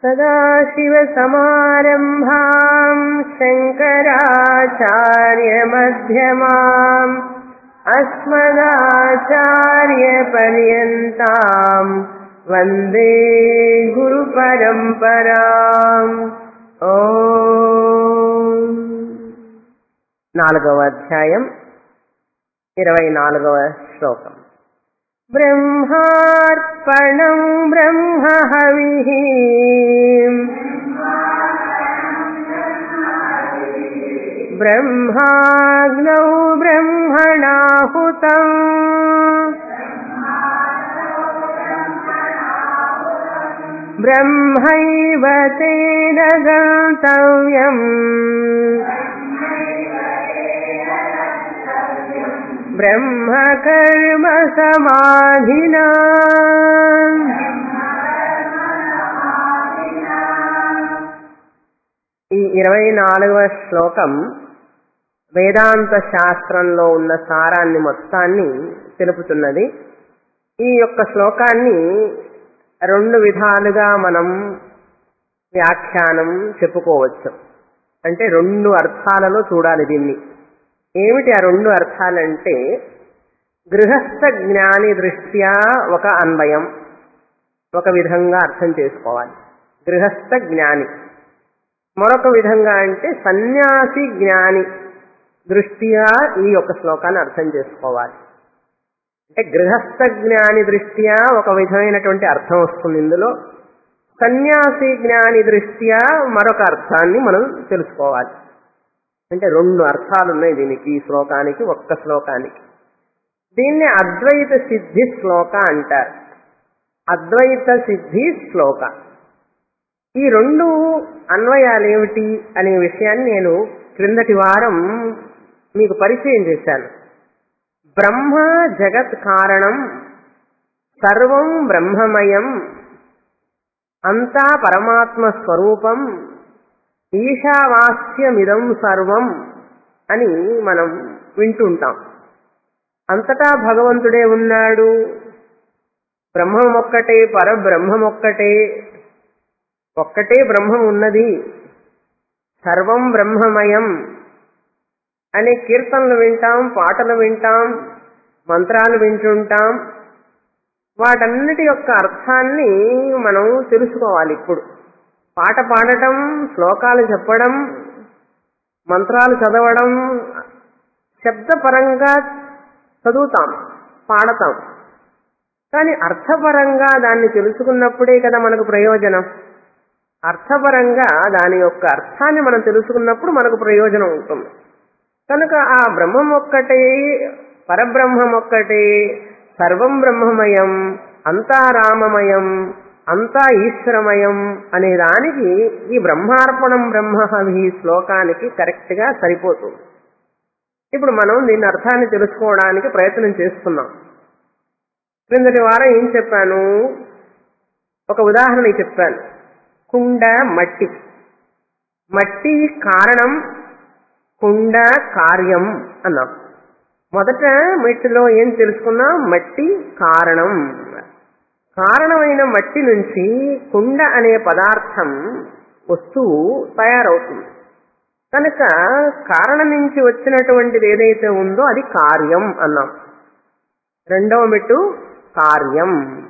सदाशिवसमारम्भाम् शङ्कराचार्यमध्यमाम् अस्मदाचार्यपर्यन्ताम् वन्दे గురుపరంపరాం ఓ నాలుగవ అధ్యాయం ఇరవై నాలుగవ శ్లోకం బ్రహ్మార్పణం బ్రహ్మహవి బ్రహ్మాగ్నౌ బ్రహ్మణాహుతం బ్రహ్మైవ తేన గంతవ్యం బ్రహ్మకర్మ సమాధినా ఈ ఇరవై నాలుగవ శ్లోకం వేదాంత శాస్త్రంలో ఉన్న సారాన్ని మొత్తాన్ని తెలుపుతున్నది ఈ యొక్క శ్లోకాన్ని రెండు విధాలుగా మనం వ్యాఖ్యానం చెప్పుకోవచ్చు అంటే రెండు అర్థాలలో చూడాలి దీన్ని ఏమిటి ఆ రెండు అర్థాలంటే గృహస్థ జ్ఞాని దృష్ట్యా ఒక అన్వయం ఒక విధంగా అర్థం చేసుకోవాలి గృహస్థ జ్ఞాని మరొక విధంగా అంటే సన్యాసి జ్ఞాని దృష్ట్యా ఈ యొక్క శ్లోకాన్ని అర్థం చేసుకోవాలి అంటే గృహస్థ జ్ఞాని దృష్ట్యా ఒక విధమైనటువంటి అర్థం వస్తుంది ఇందులో సన్యాసి జ్ఞాని దృష్ట్యా మరొక అర్థాన్ని మనం తెలుసుకోవాలి అంటే రెండు అర్థాలు ఉన్నాయి దీనికి ఈ శ్లోకానికి ఒక్క శ్లోకానికి దీన్ని అద్వైత సిద్ధి శ్లోక అంటారు అద్వైత సిద్ధి శ్లోక ఈ రెండు అన్వయాలు ఏమిటి అనే విషయాన్ని నేను క్రిందటి వారం మీకు పరిచయం చేశాను బ్రహ్మ జగత్ కారణం సర్వం బ్రహ్మమయం అంతా పరమాత్మ స్వరూపం ఈశావాస్యమిదం సర్వం అని మనం వింటుంటాం అంతటా భగవంతుడే ఉన్నాడు బ్రహ్మం ఒక్కటే పరబ్రహ్మం ఒక్కటే ఒక్కటే బ్రహ్మం ఉన్నది సర్వం బ్రహ్మమయం అనే కీర్తనలు వింటాం పాటలు వింటాం మంత్రాలు వింటుంటాం వాటన్నిటి యొక్క అర్థాన్ని మనం తెలుసుకోవాలి ఇప్పుడు పాట పాడటం శ్లోకాలు చెప్పడం మంత్రాలు చదవడం శబ్దపరంగా చదువుతాం పాడతాం కానీ అర్థపరంగా దాన్ని తెలుసుకున్నప్పుడే కదా మనకు ప్రయోజనం అర్థపరంగా దాని యొక్క అర్థాన్ని మనం తెలుసుకున్నప్పుడు మనకు ప్రయోజనం ఉంటుంది కనుక ఆ బ్రహ్మం ఒక్కటే పరబ్రహ్మం ఒక్కటే సర్వం బ్రహ్మమయం అంతా రామమయం అంతా ఈశ్వరమయం అనే దానికి ఈ బ్రహ్మార్పణం బ్రహ్మహవి శ్లోకానికి కరెక్ట్ గా సరిపోతుంది ఇప్పుడు మనం దీని అర్థాన్ని తెలుసుకోవడానికి ప్రయత్నం చేస్తున్నాం క్రిందటి వారం ఏం చెప్పాను ఒక ఉదాహరణ చెప్పాను కుండ మట్టి మట్టి కారణం కుండ కార్యం అన్నాం మొదట మట్టిలో ఏం తెలుసుకున్నాం మట్టి కారణం కారణమైన మట్టి నుంచి కుండ అనే పదార్థం వస్తువు తయారవుతుంది కనుక కారణం నుంచి వచ్చినటువంటిది ఏదైతే ఉందో అది కార్యం అన్నాం రెండవ మెట్టు కార్యం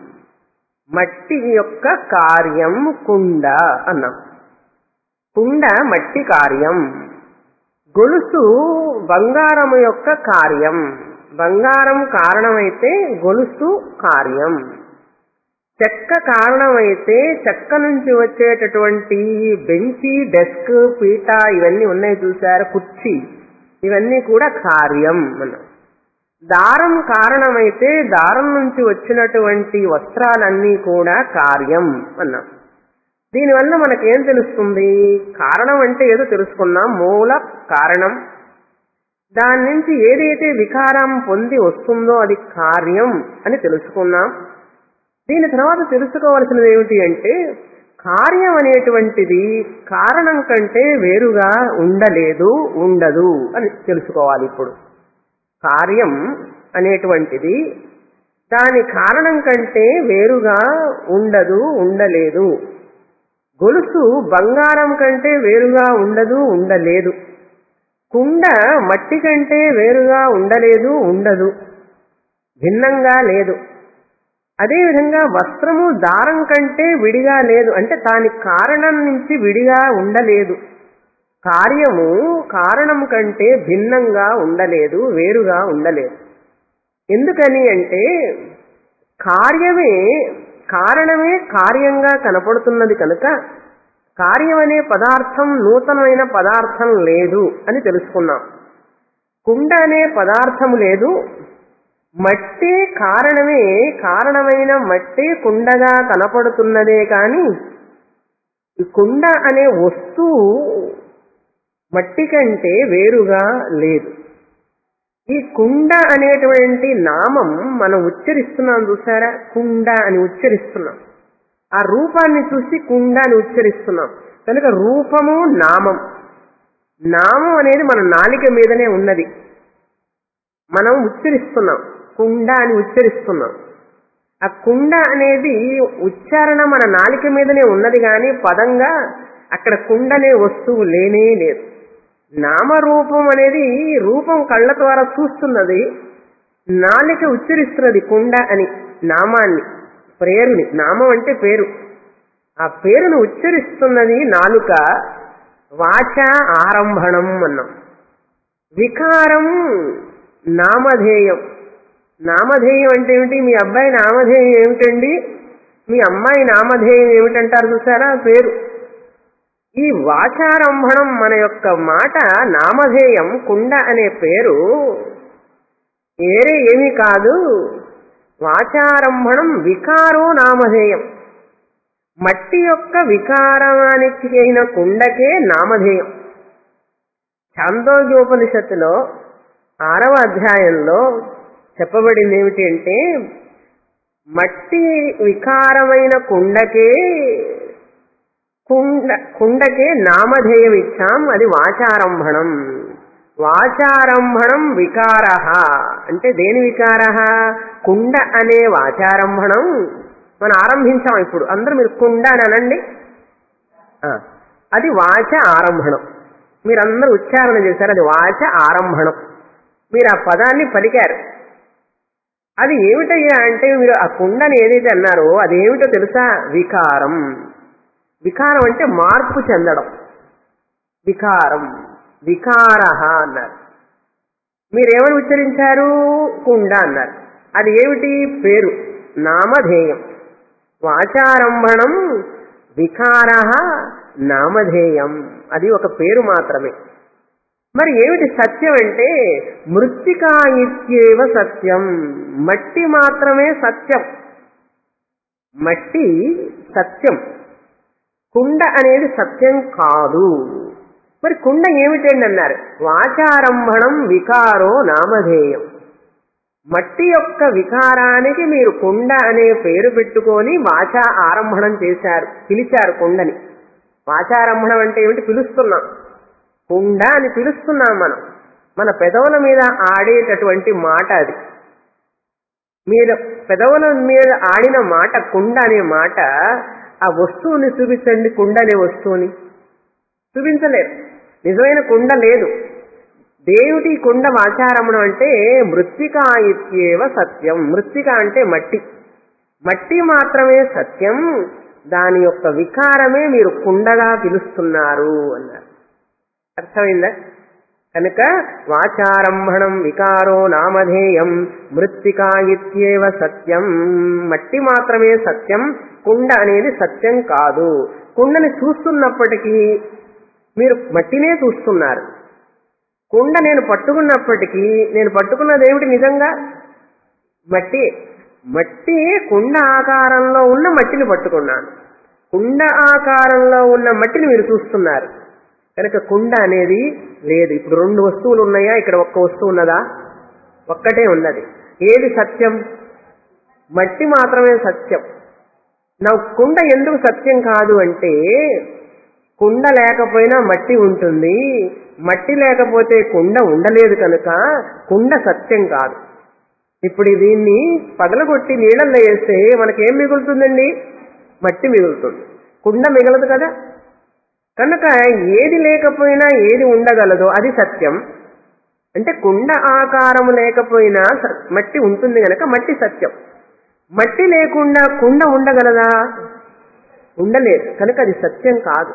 మట్టి యొక్క కార్యం కుండ అన్నాం కుండ మట్టి కార్యం గొలుసు బంగారము యొక్క కార్యం బంగారం కారణమైతే గొలుసు కార్యం చెక్క కారణమైతే చెక్క నుంచి వచ్చేటటువంటి బెంచి డెస్క్ పీట ఇవన్నీ ఉన్నాయి చూసారు కుర్చీ ఇవన్నీ కూడా కార్యం మనం దారం కారణమైతే దారం నుంచి వచ్చినటువంటి వస్త్రాలన్నీ కూడా కార్యం అన్నాం దీనివల్ల మనకేం తెలుస్తుంది కారణం అంటే ఏదో తెలుసుకున్నాం మూల కారణం దాని నుంచి ఏదైతే వికారం పొంది వస్తుందో అది కార్యం అని తెలుసుకున్నాం దీని తర్వాత తెలుసుకోవలసినది ఏమిటి అంటే కార్యం అనేటువంటిది కారణం కంటే వేరుగా ఉండలేదు ఉండదు అని తెలుసుకోవాలి ఇప్పుడు కార్యం అనేటువంటిది దాని కారణం కంటే వేరుగా ఉండదు ఉండలేదు గొలుసు బంగారం కంటే వేరుగా ఉండదు ఉండలేదు కుండ మట్టి కంటే వేరుగా ఉండలేదు ఉండదు భిన్నంగా లేదు అదేవిధంగా వస్త్రము దారం కంటే విడిగా లేదు అంటే దాని కారణం నుంచి విడిగా ఉండలేదు కార్యము కారణం కంటే భిన్నంగా ఉండలేదు వేరుగా ఉండలేదు ఎందుకని అంటే కార్యమే కారణమే కార్యంగా కనపడుతున్నది కనుక కార్యం అనే పదార్థం నూతనమైన పదార్థం లేదు అని తెలుసుకున్నాం కుండ అనే పదార్థం లేదు మట్టి కారణమే కారణమైన మట్టి కుండగా కనపడుతున్నదే కాని ఈ కుండ అనే వస్తువు మట్టి కంటే వేరుగా లేదు ఈ కుండ అనేటువంటి నామం మనం ఉచ్చరిస్తున్నాం చూసారా కుండ అని ఉచ్చరిస్తున్నాం ఆ రూపాన్ని చూసి కుండ అని ఉచ్చరిస్తున్నాం కనుక రూపము నామం నామం అనేది మన నాలిక మీదనే ఉన్నది మనం ఉచ్చరిస్తున్నాం కుండ అని ఉచ్చరిస్తున్నాం ఆ కుండ అనేది ఉచ్చారణ మన నాలిక మీదనే ఉన్నది కానీ పదంగా అక్కడ కుండ అనే వస్తువు లేనే లేదు నామరూపం అనేది రూపం కళ్ళ ద్వారా చూస్తున్నది నాలిక ఉచ్చరిస్తున్నది కుండ అని నామాన్ని పేరుని నామం అంటే పేరు ఆ పేరును ఉచ్చరిస్తున్నది నాలుక వాచ ఆరంభణం అన్నాం వికారం నామధేయం నామధేయం అంటే ఏమిటి మీ అబ్బాయి నామధేయం ఏమిటండి మీ అమ్మాయి నామధేయం ఏమిటంటారు చూసారా పేరు ఈ వాచారంభణం మన యొక్క మాట నామధేయం కుండ అనే పేరు ఏరే ఏమీ కాదు వాచారంభణం వికారో నామధేయం మట్టి యొక్క వికారానికి అయిన కుండకే నామధేయం చాందోగ్యోపనిషత్తులో ఆరవ అధ్యాయంలో చెప్పబడింది ఏమిటి అంటే మట్టి వికారమైన కుండకే కుండ కుండకే నామధేయం ఇచ్చాం అది వాచారంభణం వాచారంభణం వికార అంటే దేని వికార కుండ అనే వాచారంభణం మనం ఆరంభించాం ఇప్పుడు అందరూ మీరు కుండ అని అనండి ఆ, అది వాచ ఆరంభణం మీరందరూ ఉచ్చారణ చేశారు అది వాచ ఆరంభణం మీరు ఆ పదాన్ని పలికారు అది ఏమిటయ్యా అంటే మీరు ఆ కుండని ఏదైతే అన్నారో అది ఏమిటో తెలుసా వికారం వికారం అంటే మార్పు చెందడం వికారం వికార అన్నారు మీరేమని ఉచ్చరించారు కుండ అన్నారు అది ఏమిటి పేరు నామధేయం వాచారంభణం వికార నామధేయం అది ఒక పేరు మాత్రమే మరి ఏమిటి సత్యం అంటే మృత్తికా ఇత్యేవ సత్యం మట్టి మాత్రమే సత్యం మట్టి సత్యం కుండ అనేది సత్యం కాదు మరి కుండ ఏమిటండి అన్నారు వాచారంభణం వికారో నామధేయం మట్టి యొక్క వికారానికి మీరు కుండ అనే పేరు పెట్టుకొని వాచా ఆరంభణం చేశారు పిలిచారు కుండని వాచారంభణం అంటే ఏమిటి పిలుస్తున్నాం కుండ అని పిలుస్తున్నాం మనం మన పెదవుల మీద ఆడేటటువంటి మాట అది మీరు పెదవుల మీద ఆడిన మాట కుండ అనే మాట ఆ వస్తువుని చూపించండి కుండ అనే వస్తువుని చూపించలేరు నిజమైన కుండ లేదు దేవుడి కుండ వాచారమును అంటే మృత్తిక ఇత్యేవ సత్యం మృత్తిక అంటే మట్టి మట్టి మాత్రమే సత్యం దాని యొక్క వికారమే మీరు కుండగా పిలుస్తున్నారు అన్నారు అర్థమైందా కనుక వాచారంభణం వికారో నామధేయం మృత్తికా ఇత్యేవ సత్యం మట్టి మాత్రమే సత్యం కుండ అనేది సత్యం కాదు కుండని చూస్తున్నప్పటికీ మీరు మట్టినే చూస్తున్నారు కుండ నేను పట్టుకున్నప్పటికీ నేను పట్టుకున్నది ఏమిటి నిజంగా మట్టి మట్టి కుండ ఆకారంలో ఉన్న మట్టిని పట్టుకున్నాను కుండ ఆకారంలో ఉన్న మట్టిని మీరు చూస్తున్నారు కనుక కుండ అనేది లేదు ఇప్పుడు రెండు వస్తువులు ఉన్నాయా ఇక్కడ ఒక్క వస్తువు ఉన్నదా ఒక్కటే ఉన్నది ఏది సత్యం మట్టి మాత్రమే సత్యం నా కుండ ఎందుకు సత్యం కాదు అంటే కుండ లేకపోయినా మట్టి ఉంటుంది మట్టి లేకపోతే కుండ ఉండలేదు కనుక కుండ సత్యం కాదు ఇప్పుడు దీన్ని పగలగొట్టి నీళ్ళల్లో వేస్తే మనకేం మిగులుతుందండి మట్టి మిగులుతుంది కుండ మిగలదు కదా కనుక ఏది లేకపోయినా ఏది ఉండగలదో అది సత్యం అంటే కుండ ఆకారము లేకపోయినా స- మట్టి ఉంటుంది గనక మట్టి సత్యం మట్టి లేకుండా కుండ ఉండగలదా ఉండలేదు కనుక అది సత్యం కాదు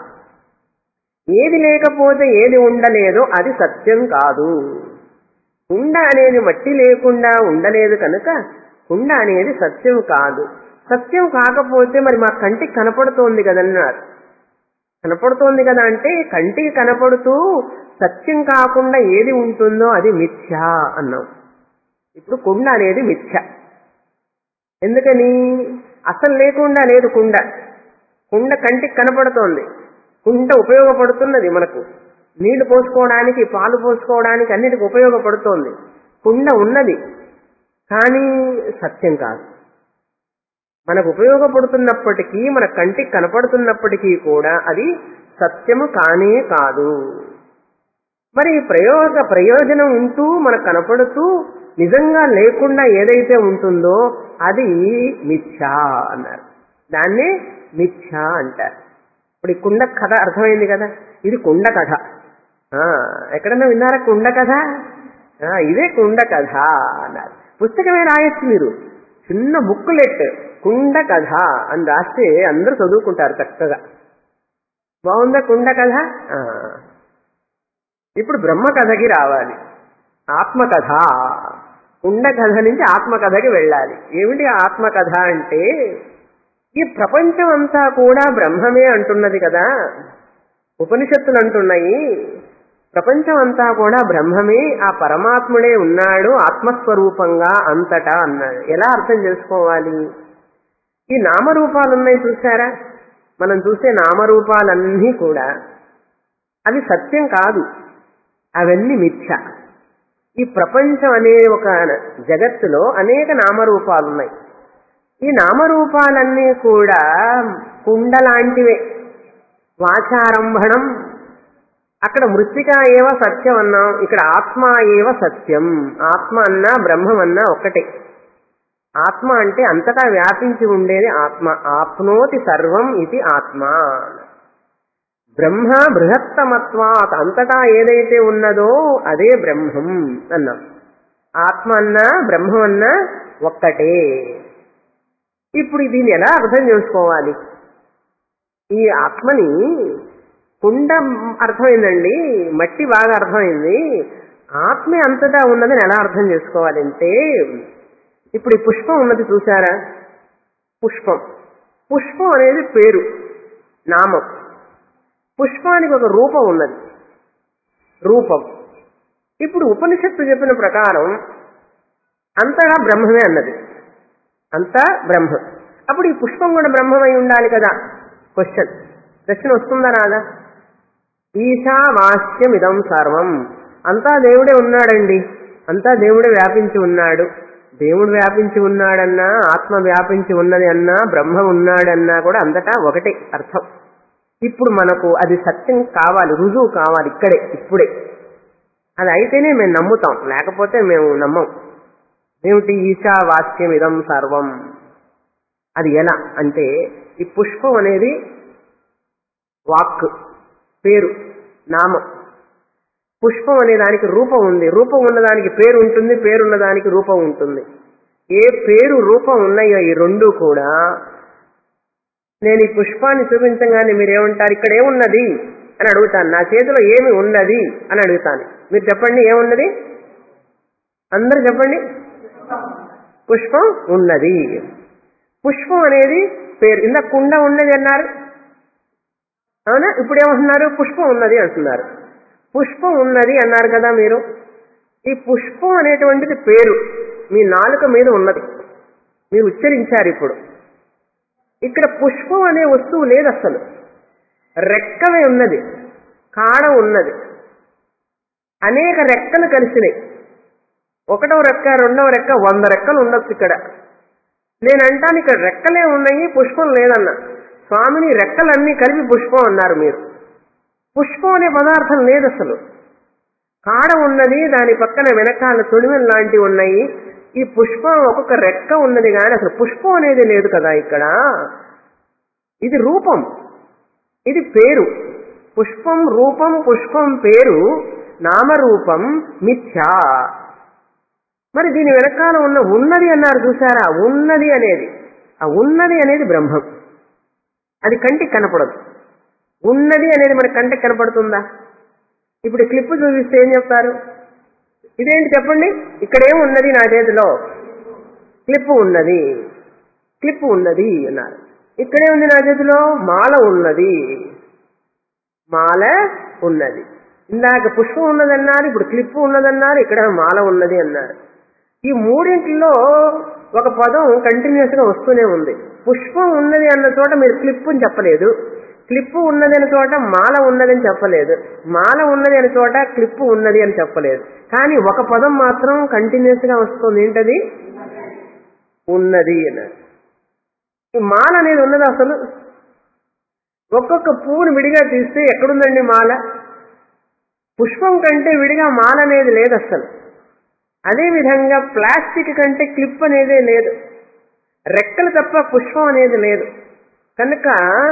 ఏది లేకపోతే ఏది ఉండలేదో అది సత్యం కాదు కుండ అనేది మట్టి లేకుండా ఉండలేదు కనుక కుండ అనేది సత్యం కాదు సత్యం కాకపోతే మరి మా కంటికి కనపడుతోంది కదన్నారు కనపడుతోంది కదా అంటే కంటికి కనపడుతూ సత్యం కాకుండా ఏది ఉంటుందో అది మిథ్య అన్నాం ఇప్పుడు కుండ అనేది మిథ్య ఎందుకని అసలు లేకుండా లేదు కుండ కుండ కంటికి కనపడుతోంది కుండ ఉపయోగపడుతున్నది మనకు నీళ్లు పోసుకోవడానికి పాలు పోసుకోవడానికి అన్నిటికి ఉపయోగపడుతోంది కుండ ఉన్నది కానీ సత్యం కాదు మనకు ఉపయోగపడుతున్నప్పటికీ మన కంటికి కనపడుతున్నప్పటికీ కూడా అది సత్యము కానే కాదు మరి ప్రయోగ ప్రయోజనం ఉంటూ మనకు కనపడుతూ నిజంగా లేకుండా ఏదైతే ఉంటుందో అది మిథ్యా అన్నారు దాన్నే మిథ్యా అంటారు ఇప్పుడు ఈ కుండ కథ అర్థమైంది కదా ఇది కుండ కథ ఆ, ఎక్కడన్నా విన్నారా కుండ కథ ఆ, ఇదే కుండ కథ అన్నారు పుస్తకమే రాయొచ్చు మీరు చిన్న బుక్లెట్ కుండ కథ అని రాస్తే అందరూ చదువుకుంటారు చక్కగా బాగుందా కుండ కథ ఆ. ఇప్పుడు బ్రహ్మ కథకి రావాలి ఆత్మకథ కుండ కథ నుంచి ఆత్మకథకి వెళ్ళాలి ఏమిటి ఆత్మకథ అంటే ఈ ప్రపంచం అంతా కూడా బ్రహ్మమే అంటున్నది కదా ఉపనిషత్తులు అంటున్నాయి ప్రపంచం అంతా కూడా బ్రహ్మమే ఆ పరమాత్ముడే ఉన్నాడు ఆత్మస్వరూపంగా అంతటా అన్నాడు ఎలా అర్థం చేసుకోవాలి ఈ నామరూపాలు ఉన్నాయి చూసారా మనం చూసే నామరూపాలన్నీ కూడా అవి సత్యం కాదు అవన్నీ మిథ్య ఈ ప్రపంచం అనే ఒక జగత్తులో అనేక నామరూపాలు ఉన్నాయి ఈ నామరూపాలన్నీ కూడా కుండ లాంటివే వాచారంభణం అక్కడ మృతిక ఏవ సత్యం అన్నాం ఇక్కడ ఆత్మ ఏవ సత్యం ఆత్మ అన్నా బ్రహ్మం అన్నా ఒక్కటే ఆత్మ అంటే అంతటా వ్యాపించి ఉండేది ఆత్మ ఆప్నోతి సర్వం ఇది ఆత్మ బ్రహ్మ బృహత్తమత్వాత్ అంతటా ఏదైతే ఉన్నదో అదే బ్రహ్మం అన్నాం ఆత్మ అన్నా బ్రహ్మం అన్నా ఒక్కటే ఇప్పుడు దీన్ని ఎలా అర్థం చేసుకోవాలి ఈ ఆత్మని కుండ అర్థమైందండి మట్టి బాగా అర్థమైంది ఆత్మ అంతటా ఉన్నదని ఎలా అర్థం చేసుకోవాలంటే ఇప్పుడు ఈ పుష్పం ఉన్నది చూసారా పుష్పం పుష్పం అనేది పేరు నామం పుష్పానికి ఒక రూపం ఉన్నది రూపం ఇప్పుడు ఉపనిషత్తు చెప్పిన ప్రకారం అంతటా బ్రహ్మమే అన్నది అంతా బ్రహ్మ అప్పుడు ఈ పుష్పం కూడా బ్రహ్మమై ఉండాలి కదా క్వశ్చన్ ప్రశ్న వస్తుందా రాదా ఈశావాస్యం ఇదం సర్వం అంతా దేవుడే ఉన్నాడండి అంతా దేవుడే వ్యాపించి ఉన్నాడు దేవుడు వ్యాపించి ఉన్నాడన్నా ఆత్మ వ్యాపించి ఉన్నది అన్నా బ్రహ్మ ఉన్నాడన్నా కూడా అంతటా ఒకటే అర్థం ఇప్పుడు మనకు అది సత్యం కావాలి రుజువు కావాలి ఇక్కడే ఇప్పుడే అది అయితేనే మేము నమ్ముతాం లేకపోతే మేము నమ్మం ఏమిటి ఈశావాస్యం ఇదం సర్వం అది ఎలా అంటే ఈ పుష్పం అనేది వాక్ పేరు నామం పుష్పం అనే దానికి రూపం ఉంది రూపం ఉన్నదానికి పేరు ఉంటుంది పేరు ఉన్నదానికి రూపం ఉంటుంది ఏ పేరు రూపం ఉన్నాయో ఈ రెండు కూడా నేను ఈ పుష్పాన్ని చూపించగానే మీరేమంటారు ఇక్కడ ఏమున్నది అని అడుగుతాను నా చేతిలో ఏమి ఉన్నది అని అడుగుతాను మీరు చెప్పండి ఏమున్నది అందరూ చెప్పండి పుష్పం ఉన్నది పుష్పం అనేది పేరు ఇంత కుండ ఉన్నది అన్నారు అవునా ఇప్పుడు ఏమంటున్నారు పుష్పం ఉన్నది అంటున్నారు పుష్పం ఉన్నది అన్నారు కదా మీరు ఈ పుష్పం అనేటువంటిది పేరు మీ నాలుక మీద ఉన్నది మీరు ఉచ్చరించారు ఇప్పుడు ఇక్కడ పుష్పం అనే వస్తువు లేదు అసలు రెక్కవే ఉన్నది కాడ ఉన్నది అనేక రెక్కలు కలిసినాయి ఒకటవ రెక్క రెండవ రెక్క వంద రెక్కలు ఉండొచ్చు ఇక్కడ నేను అంటాను ఇక్కడ రెక్కలే ఉన్నాయి పుష్పం లేదన్నా స్వామిని రెక్కలన్నీ కలిపి పుష్పం అన్నారు మీరు పుష్పం అనే పదార్థం లేదు అసలు కాడ ఉన్నది దాని పక్కన వెనకాల తొడిమెలు లాంటివి ఉన్నాయి ఈ పుష్పం ఒక్కొక్క రెక్క ఉన్నది కానీ అసలు పుష్పం అనేది లేదు కదా ఇక్కడ ఇది రూపం ఇది పేరు పుష్పం రూపం పుష్పం పేరు నామరూపం మిథ్యా మరి దీని వెనకాల ఉన్న ఉన్నది అన్నారు చూసారా ఉన్నది అనేది ఆ ఉన్నది అనేది బ్రహ్మం అది కంటికి కనపడదు ఉన్నది అనేది మన కంటికి కనపడుతుందా ఇప్పుడు క్లిప్ చూపిస్తే ఏం చెప్తారు ఇదేంటి చెప్పండి ఇక్కడేం ఉన్నది నా చేతిలో క్లిప్ ఉన్నది క్లిప్ ఉన్నది అన్నారు ఇక్కడే ఉంది నా చేతిలో మాల ఉన్నది మాల ఉన్నది ఇందాక పుష్పం ఉన్నదన్నారు ఇప్పుడు క్లిప్ ఉన్నదన్నారు ఇక్కడ మాల ఉన్నది అన్నారు ఈ మూడింటిలో ఒక పదం కంటిన్యూస్ గా వస్తూనే ఉంది పుష్పం ఉన్నది అన్న చోట మీరు క్లిప్ అని చెప్పలేదు క్లిప్ ఉన్నది అనే చోట మాల ఉన్నది అని చెప్పలేదు మాల ఉన్నది అనే చోట క్లిప్ ఉన్నది అని చెప్పలేదు కానీ ఒక పదం మాత్రం కంటిన్యూస్ గా వస్తుంది ఏంటది ఉన్నది అన్నారు ఈ మాల అనేది ఉన్నది అసలు ఒక్కొక్క పువ్వుని విడిగా తీస్తే ఎక్కడుందండి మాల పుష్పం కంటే విడిగా మాల అనేది లేదు అసలు అదేవిధంగా ప్లాస్టిక్ కంటే క్లిప్ అనేది లేదు రెక్కలు తప్ప పుష్పం అనేది లేదు కనుక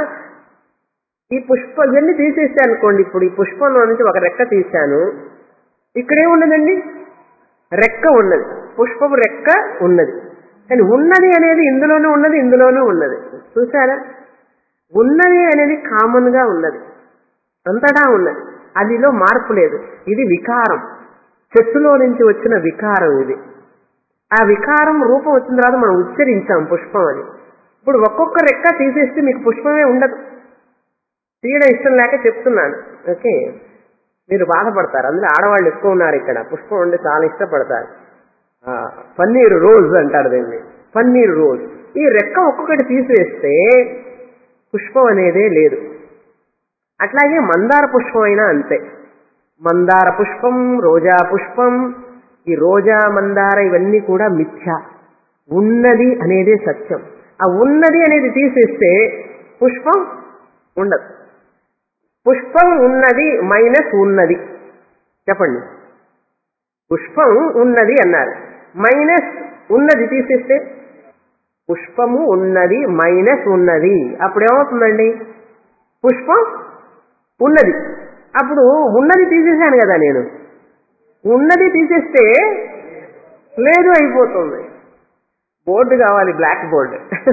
ఈ పుష్ప ఇవన్నీ తీసేస్తే అనుకోండి ఇప్పుడు ఈ పుష్పంలో నుంచి ఒక రెక్క తీశాను ఇక్కడే ఉన్నదండి రెక్క ఉన్నది పుష్పపు రెక్క ఉన్నది కానీ ఉన్నది అనేది ఇందులోనూ ఉన్నది ఇందులోనూ ఉన్నది చూసారా ఉన్నది అనేది కామన్ గా ఉన్నది అంతటా ఉన్నది అదిలో మార్పు లేదు ఇది వికారం చెట్టులో నుంచి వచ్చిన వికారం ఇది ఆ వికారం రూపం వచ్చిన తర్వాత మనం ఉచ్చరించాం పుష్పం అని ఇప్పుడు ఒక్కొక్క రెక్క తీసేస్తే మీకు పుష్పమే ఉండదు తీయడం ఇష్టం లేక చెప్తున్నాను ఓకే మీరు బాధపడతారు అందులో ఆడవాళ్ళు ఎక్కువ ఉన్నారు ఇక్కడ పుష్పం ఉండి చాలా ఇష్టపడతారు ఆ, పన్నీరు రోజ్ అంటారు దీన్ని పన్నీరు రోజ్ ఈ రెక్క ఒక్కొక్కటి తీసివేస్తే పుష్పం అనేదే లేదు అట్లాగే మందార పుష్పం అయినా అంతే మందార పుష్పం రోజా పుష్పం ఈ రోజా మందార ఇవన్నీ కూడా మిథ్య ఉన్నది అనేదే సత్యం ఆ ఉన్నది అనేది తీసేస్తే పుష్పం ఉండదు పుష్పం ఉన్నది మైనస్ ఉన్నది చెప్పండి పుష్పం ఉన్నది అన్నారు మైనస్ ఉన్నది తీసేస్తే పుష్పము ఉన్నది మైనస్ ఉన్నది అప్పుడు ఏమవుతుందండి పుష్పం ఉన్నది అప్పుడు ఉన్నది తీసేశాను కదా నేను ఉన్నది తీసేస్తే లేదు అయిపోతుంది బోర్డు కావాలి బ్లాక్ బోర్డ్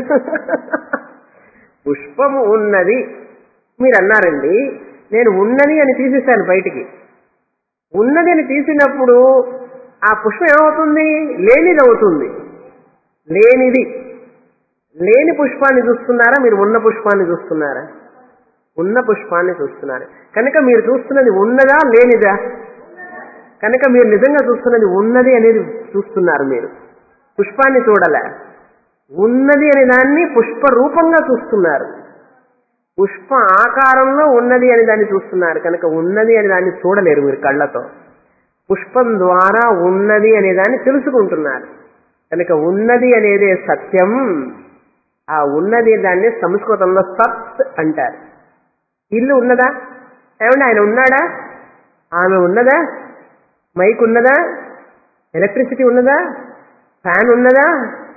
పుష్పము ఉన్నది మీరు అన్నారండి నేను ఉన్నది అని తీసేశాను బయటికి ఉన్నది అని తీసినప్పుడు ఆ పుష్పం ఏమవుతుంది లేనిది అవుతుంది లేనిది లేని పుష్పాన్ని చూస్తున్నారా మీరు ఉన్న పుష్పాన్ని చూస్తున్నారా ఉన్న పుష్పాన్ని చూస్తున్నారు కనుక మీరు చూస్తున్నది ఉన్నదా లేనిదా కనుక మీరు నిజంగా చూస్తున్నది ఉన్నది అనేది చూస్తున్నారు మీరు పుష్పాన్ని చూడలే ఉన్నది అనే దాన్ని పుష్ప రూపంగా చూస్తున్నారు పుష్ప ఆకారంలో ఉన్నది అని దాన్ని చూస్తున్నారు కనుక ఉన్నది అనే దాన్ని చూడలేరు మీరు కళ్ళతో పుష్పం ద్వారా ఉన్నది అనే దాన్ని తెలుసుకుంటున్నారు కనుక ఉన్నది అనేదే సత్యం ఆ ఉన్నది దాన్ని సంస్కృతంలో సత్ అంటారు ఇల్లు ఉన్నదా ఏమండి ఆయన ఉన్నాడా ఆమె ఉన్నదా మైక్ ఉన్నదా ఎలక్ట్రిసిటీ ఉన్నదా ఫ్యాన్ ఉన్నదా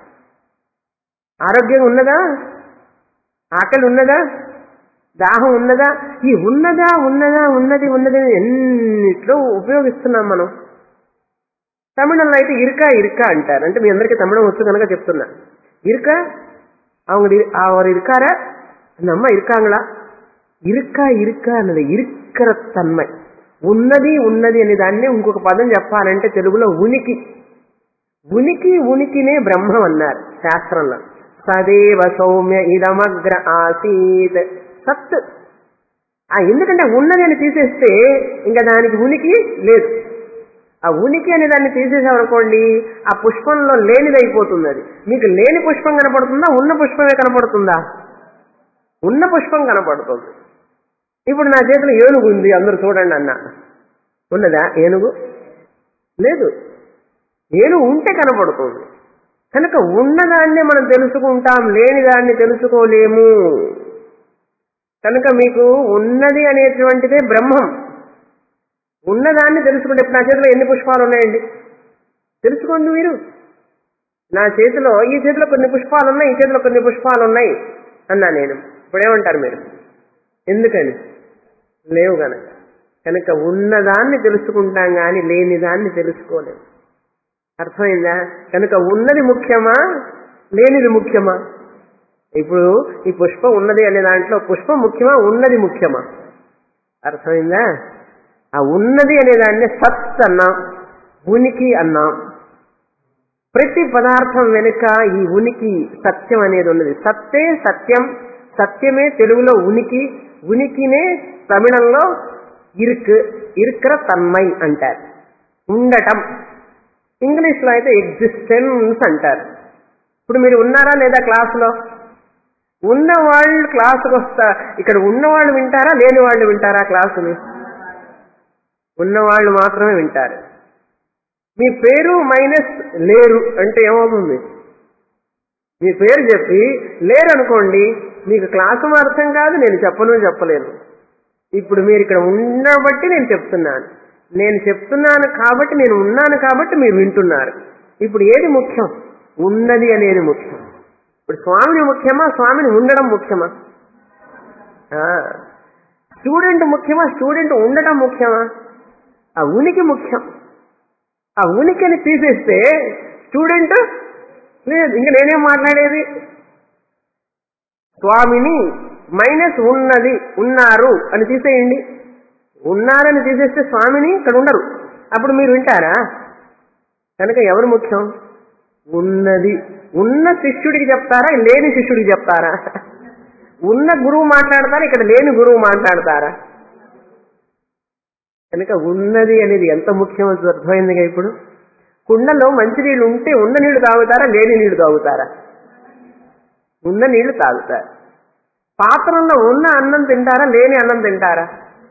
ఆరోగ్యం ఉన్నదా ఆకలి ఉన్నదా దాహం ఉన్నదా ఈ ఉన్నదా ఉన్నదా ఉన్నది ఉన్నది అని ఎన్నిట్లో ఉపయోగిస్తున్నాం మనం తమిళంలో అయితే ఇరుకా ఇరుకా అంటారు అంటే మీ అందరికీ తమిళం వచ్చు కనుక చెప్తున్నా ఇరుకా அவங்க அவர் இருக்காரா அந்த அம்மா இருக்காங்களா இருக்கா இருக்கா అన్నది ఇరుక్కర తన్మై ఉన్నది ఉన్నది అనే దాన్ని ఇంకొక పదం చెప్పాలంటే తెలుగులో ఉనికి ఉనికి ఉనికినే బ్రహ్మం అన్నారు శాస్త్రంలో సదేవ సౌమ్య ఇదమగ్ర ఆసీత్ సత్ ఆ ఎందుకంటే ఉన్నది అని తీసేస్తే ఇంకా దానికి ఉనికి లేదు ఆ ఉనికి అనే దాన్ని తీసేసామనుకోండి ఆ పుష్పంలో లేనిది అయిపోతుంది అది మీకు లేని పుష్పం కనపడుతుందా ఉన్న పుష్పమే కనపడుతుందా ఉన్న పుష్పం కనపడుతుంది ఇప్పుడు నా చేతిలో ఏనుగు ఉంది అందరూ చూడండి అన్న ఉన్నదా ఏనుగు లేదు ఏనుగు ఉంటే కనపడుతుంది కనుక ఉన్నదాన్ని మనం తెలుసుకుంటాం లేని దాన్ని తెలుసుకోలేము కనుక మీకు ఉన్నది అనేటువంటిదే బ్రహ్మం ఉన్నదాన్ని తెలుసుకుంటే ఇప్పుడు నా చేతిలో ఎన్ని పుష్పాలు ఉన్నాయండి తెలుసుకోండి మీరు నా చేతిలో ఈ చేతిలో కొన్ని పుష్పాలు ఉన్నాయి ఈ చేతిలో కొన్ని పుష్పాలు ఉన్నాయి అన్నా నేను ఇప్పుడు ఏమంటారు మీరు ఎందుకని లేవు గనక కనుక ఉన్నదాన్ని తెలుసుకుంటాం కానీ లేని దాన్ని తెలుసుకోలేము అర్థమైందా కనుక ఉన్నది ముఖ్యమా లేనిది ముఖ్యమా ఇప్పుడు ఈ పుష్పం ఉన్నది అనే దాంట్లో పుష్పం ముఖ్యమా ఉన్నది ముఖ్యమా అర్థమైందా ఆ ఉన్నది అనే దాన్ని సత్ అన్నాం ఉనికి అన్నాం ప్రతి పదార్థం వెనుక ఈ ఉనికి సత్యం అనేది ఉన్నది సత్తే సత్యం సత్యమే తెలుగులో ఉనికి ఉనికినే తమిళంలో ఇరుక్ ఇరుక్ర తన్మై అంటారు ఉండటం ఇంగ్లీష్ లో అయితే ఎగ్జిస్టెన్స్ అంటారు ఇప్పుడు మీరు ఉన్నారా లేదా క్లాసులో ఉన్న వాళ్ళు క్లాసుకు వస్తా ఇక్కడ ఉన్నవాళ్ళు వింటారా లేని వాళ్ళు వింటారా క్లాసుని ఉన్నవాళ్ళు మాత్రమే వింటారు మీ పేరు మైనస్ లేరు అంటే ఏమవుతుంది మీ పేరు చెప్పి లేరు అనుకోండి మీకు క్లాసు అర్థం కాదు నేను చెప్పను చెప్పలేను ఇప్పుడు మీరు ఇక్కడ ఉండబట్టి నేను చెప్తున్నాను నేను చెప్తున్నాను కాబట్టి నేను ఉన్నాను కాబట్టి మీరు వింటున్నారు ఇప్పుడు ఏది ముఖ్యం ఉన్నది అనేది ముఖ్యం ఇప్పుడు స్వామిని ముఖ్యమా స్వామిని ఉండడం ముఖ్యమా స్టూడెంట్ ముఖ్యమా స్టూడెంట్ ఉండటం ముఖ్యమా ఆ ఉనికి ముఖ్యం ఆ ఉనికిని తీసేస్తే స్టూడెంట్ లేదు ఇంక నేనేం మాట్లాడేది స్వామిని మైనస్ ఉన్నది ఉన్నారు అని తీసేయండి ఉన్నారని తీసేస్తే స్వామిని ఇక్కడ ఉండరు అప్పుడు మీరు వింటారా కనుక ఎవరు ముఖ్యం ఉన్నది ఉన్న శిష్యుడికి చెప్తారా లేని శిష్యుడికి చెప్తారా ఉన్న గురువు మాట్లాడతారా ఇక్కడ లేని గురువు మాట్లాడతారా కనుక ఉన్నది అనేది ఎంత ముఖ్యమో అర్థమైందిగా ఇప్పుడు కుండలో మంచినీళ్ళు ఉంటే ఉన్న నీళ్లు తాగుతారా లేని నీళ్లు తాగుతారా ఉన్న నీళ్లు తాగుతారు పాత్రలో ఉన్న అన్నం తింటారా లేని అన్నం తింటారా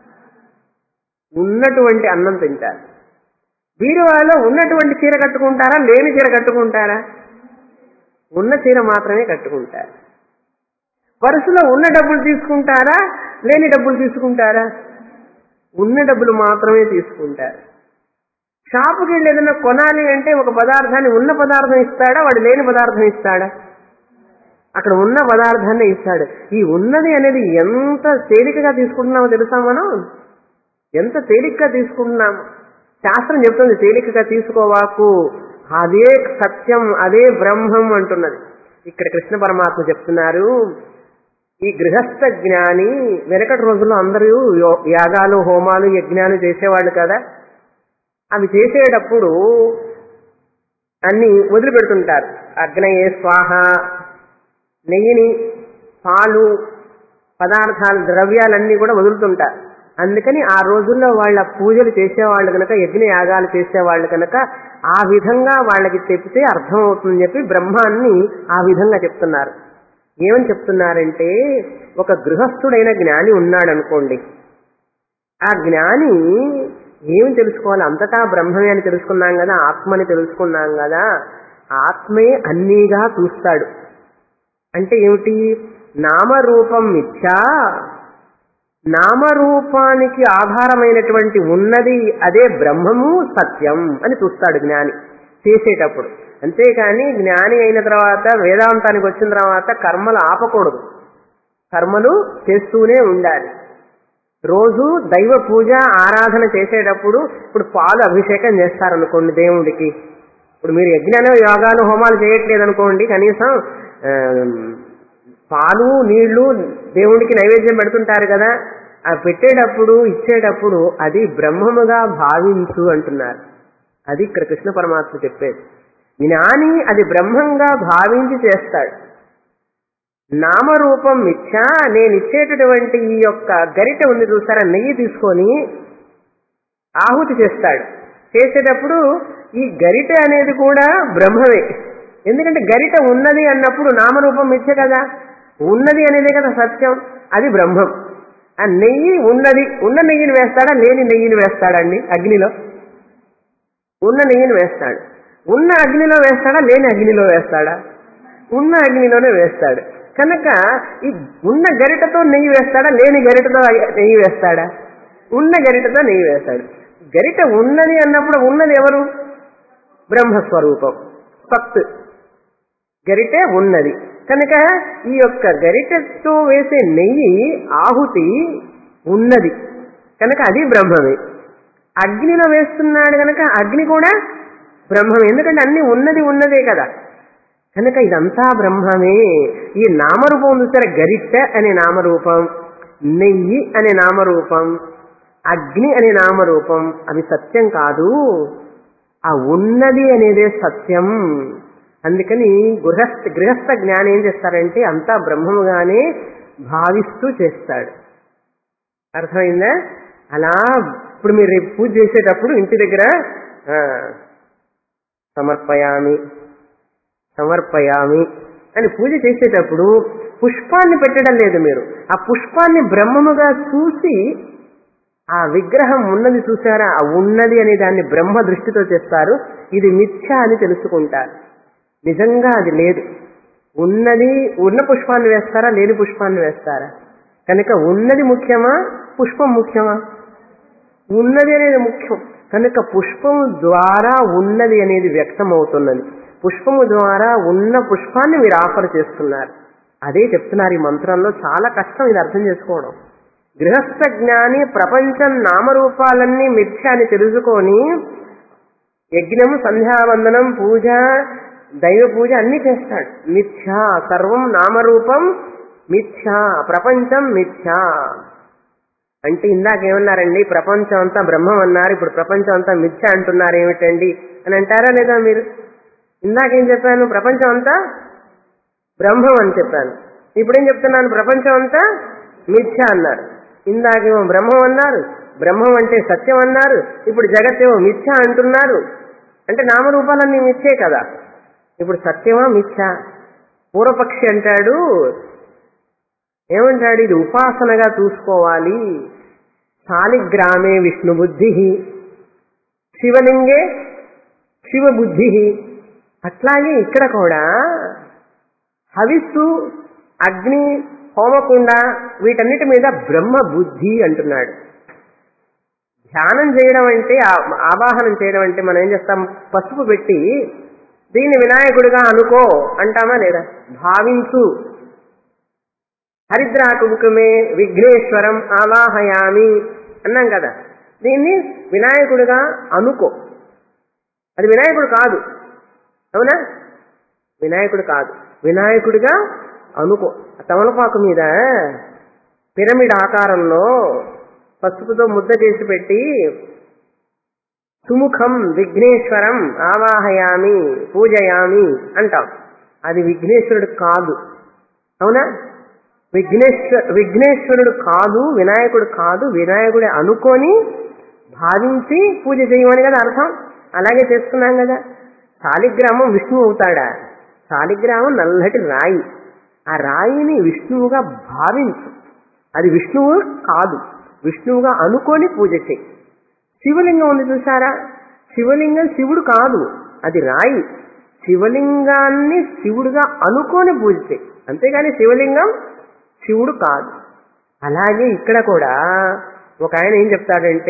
ఉన్నటువంటి అన్నం తింటారు బీరువాలో ఉన్నటువంటి చీర కట్టుకుంటారా లేని చీర కట్టుకుంటారా ఉన్న చీర మాత్రమే కట్టుకుంటారు పరుసులో ఉన్న డబ్బులు తీసుకుంటారా లేని డబ్బులు తీసుకుంటారా ఉన్న డబ్బులు మాత్రమే తీసుకుంటారు షాపుకి వెళ్ళి ఏదైనా కొనాలి అంటే ఒక పదార్థాన్ని ఉన్న పదార్థం ఇస్తాడా వాడు లేని పదార్థం ఇస్తాడా అక్కడ ఉన్న పదార్థాన్ని ఇస్తాడు ఈ ఉన్నది అనేది ఎంత తేలికగా తీసుకుంటున్నామో తెలుసా మనం ఎంత తేలికగా తీసుకుంటున్నాము శాస్త్రం చెప్తుంది తేలికగా తీసుకోవాకు అదే సత్యం అదే బ్రహ్మం అంటున్నది ఇక్కడ కృష్ణ పరమాత్మ చెప్తున్నారు ఈ గృహస్థ జ్ఞాని వెనకటి రోజుల్లో అందరూ యో- యాగాలు హోమాలు యజ్ఞాలు చేసేవాళ్ళు కదా అవి చేసేటప్పుడు అన్ని వదిలిపెడుతుంటారు అగ్నయే స్వాహ నెయ్యిని పాలు పదార్థాలు ద్రవ్యాలన్నీ కూడా వదులుతుంటారు అందుకని ఆ రోజుల్లో వాళ్ళ పూజలు చేసేవాళ్ళు కనుక యజ్ఞ యాగాలు చేసేవాళ్ళు కనుక ఆ విధంగా వాళ్ళకి చెప్తే అర్థమవుతుందని చెప్పి బ్రహ్మాన్ని ఆ విధంగా చెప్తున్నారు ఏమని చెప్తున్నారంటే ఒక గృహస్థుడైన జ్ఞాని ఉన్నాడు అనుకోండి ఆ జ్ఞాని ఏమి తెలుసుకోవాలి అంతటా బ్రహ్మమే అని తెలుసుకున్నాం కదా ఆత్మని తెలుసుకున్నాం కదా ఆత్మే అన్నీగా చూస్తాడు అంటే ఏమిటి నామరూపం మిథ్యా నామరూపానికి ఆధారమైనటువంటి ఉన్నది అదే బ్రహ్మము సత్యం అని చూస్తాడు జ్ఞాని చేసేటప్పుడు అంతేకాని జ్ఞాని అయిన తర్వాత వేదాంతానికి వచ్చిన తర్వాత కర్మలు ఆపకూడదు కర్మలు చేస్తూనే ఉండాలి రోజు దైవ పూజ ఆరాధన చేసేటప్పుడు ఇప్పుడు పాలు అభిషేకం చేస్తారనుకోండి దేవుడికి ఇప్పుడు మీరు యజ్ఞాలు యోగాలు హోమాలు చేయట్లేదు అనుకోండి కనీసం ఆ, పాలు నీళ్లు దేవుడికి నైవేద్యం పెడుతుంటారు కదా ఆ పెట్టేటప్పుడు ఇచ్చేటప్పుడు అది బ్రహ్మముగా భావించు అంటున్నారు అది ఇక్కడ కృష్ణ పరమాత్మ చెప్పేది జ్ఞాని అది బ్రహ్మంగా భావించి చేస్తాడు నామరూపం మిథ్యా నేను ఇచ్చేటటువంటి ఈ యొక్క గరిట ఉంది చూసారా నెయ్యి తీసుకొని ఆహుతి చేస్తాడు చేసేటప్పుడు ఈ గరిట అనేది కూడా బ్రహ్మమే ఎందుకంటే గరిట ఉన్నది అన్నప్పుడు నామరూపం మిథ్య కదా ఉన్నది అనేదే కదా సత్యం అది బ్రహ్మం ఆ నెయ్యి ఉన్నది ఉన్న నెయ్యిని వేస్తాడా లేని నెయ్యిని వేస్తాడండి అగ్నిలో ఉన్న నెయ్యిని వేస్తాడు ఉన్న అగ్నిలో వేస్తాడా లేని అగ్నిలో వేస్తాడా ఉన్న అగ్నిలోనే వేస్తాడు కనుక ఈ ఉన్న గరిటతో నెయ్యి వేస్తాడా లేని గరిటతో నెయ్యి వేస్తాడా ఉన్న గరిటతో నెయ్యి వేస్తాడు గరిట ఉన్నది అన్నప్పుడు ఉన్నది ఎవరు బ్రహ్మస్వరూపం సత్ గరిటె ఉన్నది కనుక ఈ యొక్క గరిటెతో వేసే నెయ్యి ఆహుతి ఉన్నది కనుక అది బ్రహ్మమే అగ్నిలో వేస్తున్నాడు కనుక అగ్ని కూడా బ్రహ్మమే ఎందుకంటే అన్ని ఉన్నది ఉన్నదే కదా కనుక ఇదంతా బ్రహ్మమే ఈ నామరూపం ఉంది సరే గరిటె అనే నామరూపం నెయ్యి అనే నామరూపం అగ్ని అనే నామరూపం అవి సత్యం కాదు ఆ ఉన్నది అనేదే సత్యం అందుకని గృహస్థ గృహస్థ జ్ఞానం ఏం చేస్తారంటే అంతా బ్రహ్మముగానే భావిస్తూ చేస్తాడు అర్థమైందా అలా ఇప్పుడు మీరు రేపు పూజ చేసేటప్పుడు ఇంటి దగ్గర ఆ, సమర్పయామి సమర్పయామి అని పూజ చేసేటప్పుడు పుష్పాన్ని పెట్టడం లేదు మీరు ఆ పుష్పాన్ని బ్రహ్మముగా చూసి ఆ విగ్రహం ఉన్నది చూసారా ఆ ఉన్నది అనే దాన్ని బ్రహ్మ దృష్టితో చేస్తారు ఇది మిథ్య అని తెలుసుకుంటారు నిజంగా అది లేదు ఉన్నది ఉన్న పుష్పాన్ని వేస్తారా లేని పుష్పాన్ని వేస్తారా కనుక ఉన్నది ముఖ్యమా పుష్పం ముఖ్యమా ఉన్నది అనేది ముఖ్యం కనుక పుష్పము ద్వారా ఉన్నది అనేది వ్యక్తం అవుతున్నది పుష్పము ద్వారా ఉన్న పుష్పాన్ని మీరు ఆఫర్ చేస్తున్నారు అదే చెప్తున్నారు ఈ మంత్రంలో చాలా కష్టం ఇది అర్థం చేసుకోవడం గృహస్థ జ్ఞాని ప్రపంచం నామరూపాలన్నీ మిథ్య అని తెలుసుకొని యజ్ఞం సంధ్యావందనం పూజ దైవ పూజ అన్ని చేస్తాడు మిథ్య సర్వం నామరూపం మిథ్య ప్రపంచం మిథ్య అంటే ఇందాక ఏమన్నారండి ప్రపంచం అంతా బ్రహ్మం అన్నారు ఇప్పుడు ప్రపంచం అంతా మిథ్య అంటున్నారు ఏమిటండి అని అంటారా లేదా మీరు ఇందాకేం చెప్పాను ప్రపంచం అంతా బ్రహ్మం అని చెప్పాను ఇప్పుడేం చెప్తున్నాను ప్రపంచం అంతా మిథ్య అన్నారు ఇందాకేమో బ్రహ్మం అన్నారు బ్రహ్మం అంటే సత్యం అన్నారు ఇప్పుడు జగత్తేమో మిథ్య అంటున్నారు అంటే నామరూపాలన్నీ మిథ్యే కదా ఇప్పుడు సత్యమా మిథ్య పూర్వపక్షి అంటాడు ఏమంటాడు ఇది ఉపాసనగా చూసుకోవాలి శాలిగ్రామే విష్ణు బుద్ధి శివలింగే శివబుద్ధి అట్లాగే ఇక్కడ కూడా హవిస్సు అగ్ని హోమకుండ వీటన్నిటి మీద బ్రహ్మ బుద్ధి అంటున్నాడు ధ్యానం చేయడం అంటే ఆ- ఆవాహనం చేయడం అంటే మనం ఏం చేస్తాం పసుపు పెట్టి దీన్ని వినాయకుడిగా అనుకో అంటామా లేదా భావించు హరిద్రా కుంకుమే విఘ్నేశ్వరం ఆవాహయామి అన్నాం కదా దీన్ని వినాయకుడిగా అనుకో అది వినాయకుడు కాదు అవునా వినాయకుడు కాదు వినాయకుడిగా అనుకో ఆ తమలపాకు మీద పిరమిడ్ ఆకారంలో పసుపుతో ముద్ద చేసి పెట్టి సుముఖం విఘ్నేశ్వరం ఆవాహయామి పూజయామి అంటాం అది విఘ్నేశ్వరుడు కాదు అవునా విఘ్నేశ్వర విఘ్నేశ్వరుడు కాదు వినాయకుడు కాదు వినాయకుడే అనుకొని భావించి పూజ చేయమని కదా అర్థం అలాగే చేస్తున్నాం కదా శాలిగ్రామం విష్ణువు అవుతాడా శాలిగ్రామం నల్లటి రాయి ఆ రాయిని విష్ణువుగా భావించు అది విష్ణువు కాదు విష్ణువుగా అనుకొని పూజ చేయి శివలింగం ఉంది చూసారా శివలింగం శివుడు కాదు అది రాయి శివలింగాన్ని శివుడుగా అనుకొని పూజ చేయి అంతేగాని శివలింగం శివుడు కాదు అలాగే ఇక్కడ కూడా ఒక ఆయన ఏం చెప్తాడంటే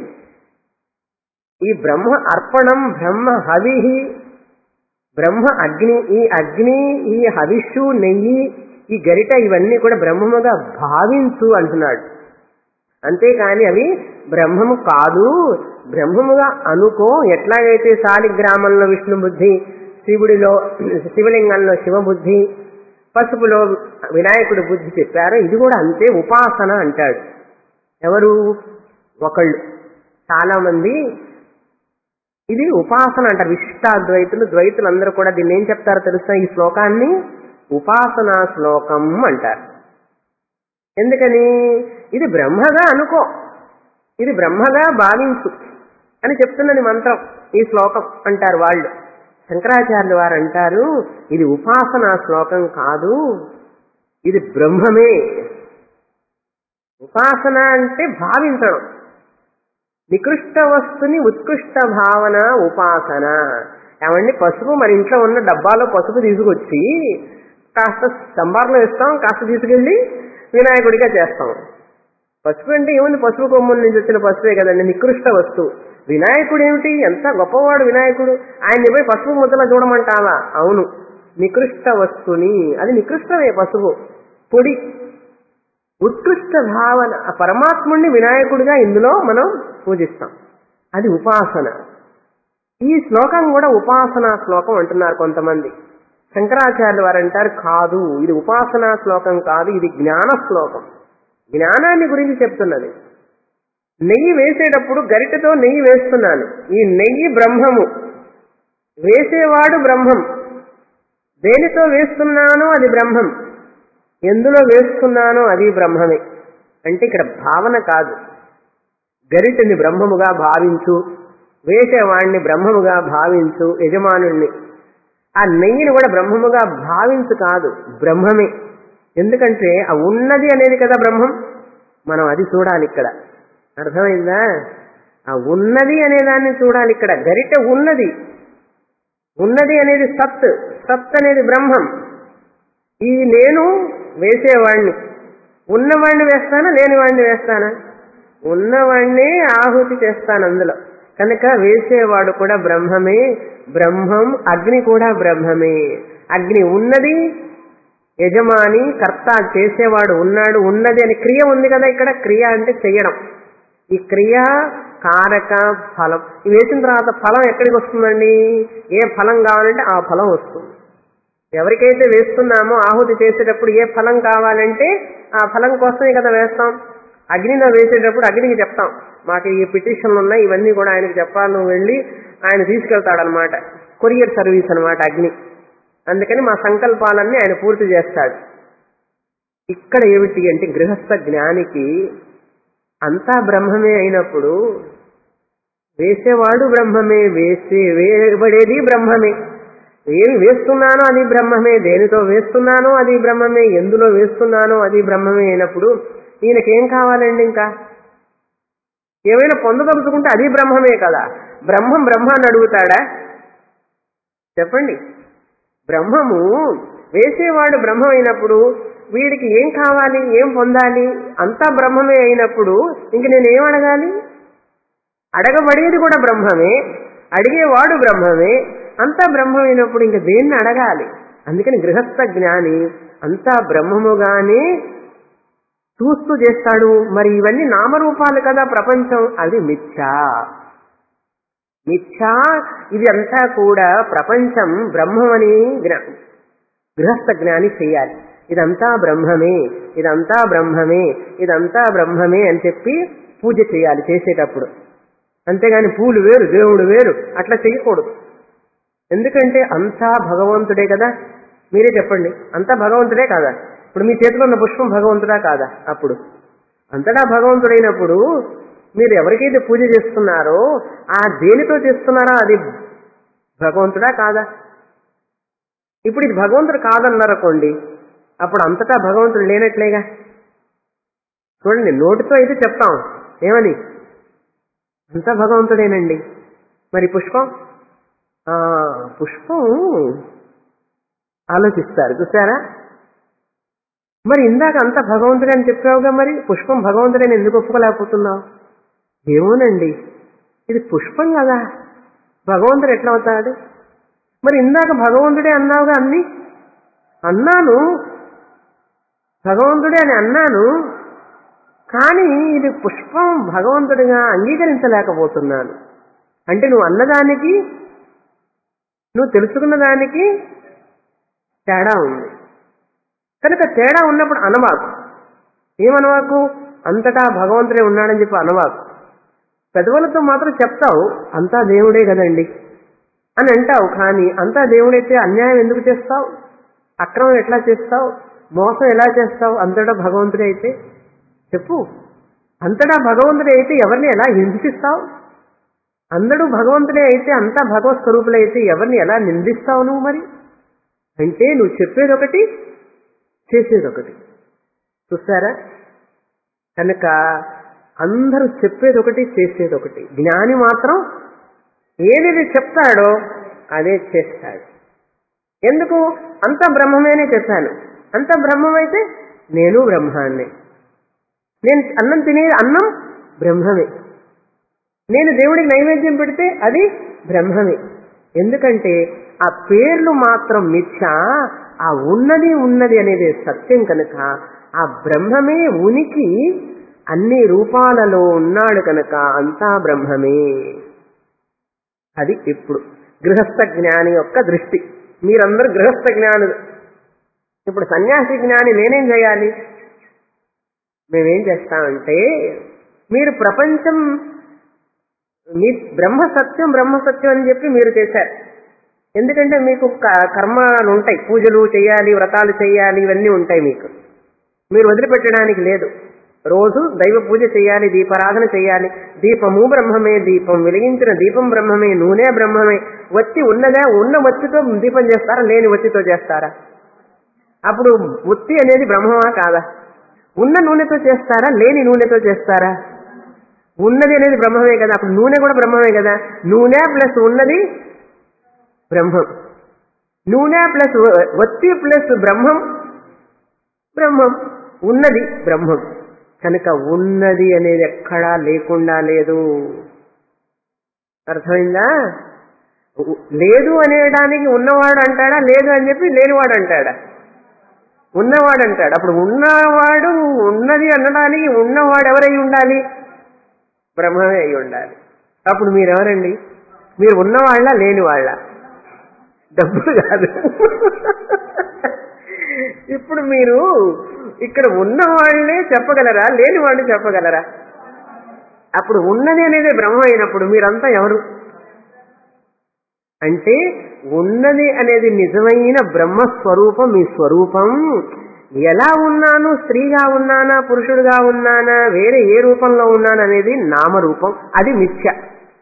ఈ బ్రహ్మ అర్పణం బ్రహ్మ హవిహి బ్రహ్మ అగ్ని ఈ అగ్ని ఈ హవిష్షు నెయ్యి ఈ గరిట ఇవన్నీ కూడా బ్రహ్మముగా భావించు అంటున్నాడు అంతేకాని అవి బ్రహ్మము కాదు బ్రహ్మముగా అనుకో ఎట్లాగైతే శాలిగ్రామంలో విష్ణు బుద్ధి శివుడిలో శివలింగంలో శివబుద్ధి పసుపులో వినాయకుడి బుద్ధి చెప్పారో ఇది కూడా అంతే ఉపాసన అంటాడు ఎవరు ఒకళ్ళు చాలా మంది ఇది ఉపాసన అంటారు విశిష్టాద్వైతులు ద్వైతులు అందరూ కూడా దీన్ని ఏం చెప్తారో తెలుసా ఈ శ్లోకాన్ని ఉపాసనా శ్లోకం అంటారు ఎందుకని ఇది బ్రహ్మగా అనుకో ఇది బ్రహ్మగా భావించు అని చెప్తున్నది మంత్రం ఈ శ్లోకం అంటారు వాళ్ళు శంకరాచార్యులు వారు అంటారు ఇది ఉపాసనా శ్లోకం కాదు ఇది బ్రహ్మమే ఉపాసన అంటే భావించడం నికృష్ట వస్తుని ఉత్కృష్ట భావన ఉపాసన ఏమండి పసుపు మన ఇంట్లో ఉన్న డబ్బాలో పసుపు తీసుకొచ్చి కాస్త సంబార్లో వేస్తాం కాస్త తీసుకెళ్ళి వినాయకుడిగా చేస్తాం పసుపు అంటే ఏముంది పసుపు కొమ్ముల నుంచి వచ్చిన పసుపే కదండి నికృష్ట వస్తువు వినాయకుడు ఏమిటి ఎంత గొప్పవాడు వినాయకుడు ఆయన్ని పోయి పసుపు ముద్దలో చూడమంటావా అవును నికృష్ట వస్తుని అది నికృష్టమే పసుపు పొడి ఉత్కృష్ట భావన ఆ పరమాత్ముడిని వినాయకుడిగా ఇందులో మనం పూజిస్తాం అది ఉపాసన ఈ శ్లోకం కూడా ఉపాసనా శ్లోకం అంటున్నారు కొంతమంది శంకరాచార్యులు వారు అంటారు కాదు ఇది ఉపాసనా శ్లోకం కాదు ఇది జ్ఞాన శ్లోకం జ్ఞానాన్ని గురించి చెప్తున్నది నెయ్యి వేసేటప్పుడు గరిటెతో నెయ్యి వేస్తున్నాను ఈ నెయ్యి బ్రహ్మము వేసేవాడు బ్రహ్మం దేనితో వేస్తున్నానో అది బ్రహ్మం ఎందులో వేస్తున్నానో అది బ్రహ్మమే అంటే ఇక్కడ భావన కాదు గరిటెని బ్రహ్మముగా భావించు వేసేవాణ్ణి బ్రహ్మముగా భావించు యజమానుణ్ణి ఆ నెయ్యిని కూడా బ్రహ్మముగా భావించు కాదు బ్రహ్మమే ఎందుకంటే ఆ ఉన్నది అనేది కదా బ్రహ్మం మనం అది చూడాలి ఇక్కడ అర్థమైందా ఆ ఉన్నది అనే దాన్ని చూడాలి ఇక్కడ గరిటె ఉన్నది ఉన్నది అనేది సత్ సత్ అనేది బ్రహ్మం ఈ నేను వేసేవాణ్ణి ఉన్నవాణ్ణి వేస్తానా లేనివాణ్ణి వేస్తానా ఉన్నవాణ్ణి ఆహుతి చేస్తాను అందులో కనుక వేసేవాడు కూడా బ్రహ్మమే బ్రహ్మం అగ్ని కూడా బ్రహ్మమే అగ్ని ఉన్నది యజమాని కర్త చేసేవాడు ఉన్నాడు ఉన్నది అని క్రియ ఉంది కదా ఇక్కడ క్రియ అంటే చెయ్యడం ఈ క్రియ కారక ఫలం ఇవి వేసిన తర్వాత ఫలం ఎక్కడికి వస్తుందండి ఏ ఫలం కావాలంటే ఆ ఫలం వస్తుంది ఎవరికైతే వేస్తున్నామో ఆహుతి చేసేటప్పుడు ఏ ఫలం కావాలంటే ఆ ఫలం కోసమే కదా వేస్తాం అగ్నిలో వేసేటప్పుడు అగ్నికి చెప్తాం మాకు ఈ పిటిషన్లు ఉన్నాయి ఇవన్నీ కూడా ఆయనకి చెప్పాలి నువ్వు వెళ్ళి ఆయన తీసుకెళ్తాడనమాట కొరియర్ సర్వీస్ అనమాట అగ్ని అందుకని మా సంకల్పాలన్నీ ఆయన పూర్తి చేస్తాడు ఇక్కడ ఏమిటి అంటే గృహస్థ జ్ఞానికి అంతా బ్రహ్మమే అయినప్పుడు వేసేవాడు బ్రహ్మమే వేసే వేయబడేది బ్రహ్మమే ఏమి వేస్తున్నానో అది బ్రహ్మమే దేనితో వేస్తున్నానో అది బ్రహ్మమే ఎందులో వేస్తున్నానో అది బ్రహ్మమే అయినప్పుడు ఈయనకేం కావాలండి ఇంకా ఏమైనా పొందదలుచుకుంటే అది బ్రహ్మమే కదా బ్రహ్మం బ్రహ్మాన్ని అడుగుతాడా చెప్పండి బ్రహ్మము వేసేవాడు బ్రహ్మం అయినప్పుడు వీడికి ఏం కావాలి ఏం పొందాలి అంతా బ్రహ్మమే అయినప్పుడు ఇంక నేనేం అడగాలి అడగబడేది కూడా బ్రహ్మమే అడిగేవాడు బ్రహ్మమే అంతా బ్రహ్మమైనప్పుడు ఇంక దేన్ని అడగాలి అందుకని గృహస్థ జ్ఞాని అంతా బ్రహ్మముగానే చూస్తూ చేస్తాడు మరి ఇవన్నీ నామరూపాలు కదా ప్రపంచం అది మిథ్యా మిథ్యా ఇది అంతా కూడా ప్రపంచం బ్రహ్మమని జ్ఞా- గృహస్థ జ్ఞాని చేయాలి ఇదంతా బ్రహ్మమే ఇదంతా బ్రహ్మమే ఇదంతా బ్రహ్మమే అని చెప్పి పూజ చేయాలి చేసేటప్పుడు అంతేగాని పూలు వేరు దేవుడు వేరు అట్లా చేయకూడదు ఎందుకంటే అంతా భగవంతుడే కదా మీరే చెప్పండి అంతా భగవంతుడే కాదా ఇప్పుడు మీ చేతిలో ఉన్న పుష్పం భగవంతుడా కాదా అప్పుడు అంతటా భగవంతుడైనప్పుడు మీరు ఎవరికైతే పూజ చేస్తున్నారో ఆ దేనితో చేస్తున్నారో అది భగవంతుడా కాదా ఇప్పుడు ఇది భగవంతుడు కాదన్నారనుకోండి అప్పుడు అంతటా భగవంతుడు లేనట్లేగా చూడండి నోటితో అయితే చెప్తాం ఏమని అంతా భగవంతుడేనండి మరి పుష్పం ఆ, పుష్పం ఆలోచిస్తారు చూసారా మరి ఇందాక అంత భగవంతుడే అని చెప్పావుగా మరి పుష్పం భగవంతుడని ఎందుకు ఒప్పుకోలేకపోతున్నావు ఏమోనండి ఇది పుష్పం కదా భగవంతుడు ఎట్లా అవుతాడు మరి ఇందాక భగవంతుడే అన్నావుగా అన్ని అన్నాను భగవంతుడే అని అన్నాను కానీ ఇది పుష్పం భగవంతుడిగా అంగీకరించలేకపోతున్నాను అంటే నువ్వు అన్నదానికి నువ్వు తెలుసుకున్న దానికి తేడా ఉంది కనుక తేడా ఉన్నప్పుడు అనవాకు ఏమనవాకు అంతటా భగవంతుడే ఉన్నాడని చెప్పి అనవాకు పెదవులతో మాత్రం చెప్తావు అంతా దేవుడే కదండి అని అంటావు కానీ అంతా దేవుడైతే అన్యాయం ఎందుకు చేస్తావు అక్రమం ఎట్లా చేస్తావు మోసం ఎలా చేస్తావు అంతటా భగవంతుడే అయితే చెప్పు అంతటా భగవంతుడే అయితే ఎవరిని ఎలా హింసిస్తావు అందరూ భగవంతుడే అయితే అంతా భగవత్ స్వరూపులే అయితే ఎవరిని ఎలా నిందిస్తావు నువ్వు మరి అంటే నువ్వు చెప్పేది ఒకటి చేసేది ఒకటి చూసారా కనుక అందరూ చెప్పేది ఒకటి చేసేది ఒకటి జ్ఞాని మాత్రం ఏదేది చెప్తాడో అదే చేస్తాడు ఎందుకు అంత బ్రహ్మమేనే చెప్పాను అంత బ్రహ్మమైతే నేను బ్రహ్మాన్ని నేను అన్నం తినేది అన్నం బ్రహ్మమే నేను దేవుడికి నైవేద్యం పెడితే అది బ్రహ్మమే ఎందుకంటే ఆ పేర్లు మాత్రం మిథ్య ఆ ఉన్నది ఉన్నది అనేది సత్యం కనుక ఆ బ్రహ్మమే ఉనికి అన్ని రూపాలలో ఉన్నాడు కనుక అంతా బ్రహ్మమే అది ఇప్పుడు గృహస్థ జ్ఞాని యొక్క దృష్టి మీరందరూ గృహస్థ జ్ఞానులు ఇప్పుడు సన్యాసి జ్ఞాని నేనేం చేయాలి మేమేం చేస్తామంటే మీరు ప్రపంచం మీ బ్రహ్మ సత్యం బ్రహ్మ సత్యం అని చెప్పి మీరు చేశారు ఎందుకంటే మీకు క- కర్మలు ఉంటాయి పూజలు చేయాలి వ్రతాలు చేయాలి ఇవన్నీ ఉంటాయి మీకు మీరు వదిలిపెట్టడానికి లేదు రోజు దైవ పూజ చేయాలి దీపారాధన చేయాలి దీపము బ్రహ్మమే దీపం వెలిగించిన దీపం బ్రహ్మమే నూనె బ్రహ్మమే వత్తి ఉన్నదా ఉన్న వత్తితో దీపం చేస్తారా లేని వత్తితో చేస్తారా అప్పుడు వత్తి అనేది బ్రహ్మమా కాదా ఉన్న నూనెతో చేస్తారా లేని నూనెతో చేస్తారా ఉన్నది అనేది బ్రహ్మమే కదా అప్పుడు నూనె కూడా బ్రహ్మమే కదా నూనె ప్లస్ ఉన్నది బ్రహ్మం నూనె ప్లస్ వత్తి ప్లస్ బ్రహ్మం బ్రహ్మం ఉన్నది బ్రహ్మం కనుక ఉన్నది అనేది ఎక్కడా లేకుండా లేదు అర్థమైందా ఉ- లేదు అనేదానికి ఉన్నవాడు అంటాడా లేదు అని చెప్పి లేనివాడు అంటాడా ఉన్నవాడు అంటాడు అప్పుడు ఉన్నవాడు ఉన్నది అనడానికి ఉన్నవాడు ఎవరై ఉండాలి బ్రహ్మమే అయి ఉండాలి అప్పుడు మీరెవరండి మీరు ఉన్నవాళ్ళ లేని వాళ్ళ డబ్బులు కాదు ఇప్పుడు మీరు ఇక్కడ ఉన్న వాళ్ళే చెప్పగలరా లేని వాళ్ళు చెప్పగలరా అప్పుడు ఉన్నది అనేది బ్రహ్మ అయినప్పుడు మీరంతా ఎవరు అంటే ఉన్నది అనేది నిజమైన బ్రహ్మస్వరూపం మీ స్వరూపం ఎలా ఉన్నాను స్త్రీగా ఉన్నానా పురుషుడుగా ఉన్నానా వేరే ఏ రూపంలో ఉన్నాను అనేది నామరూపం అది మిథ్య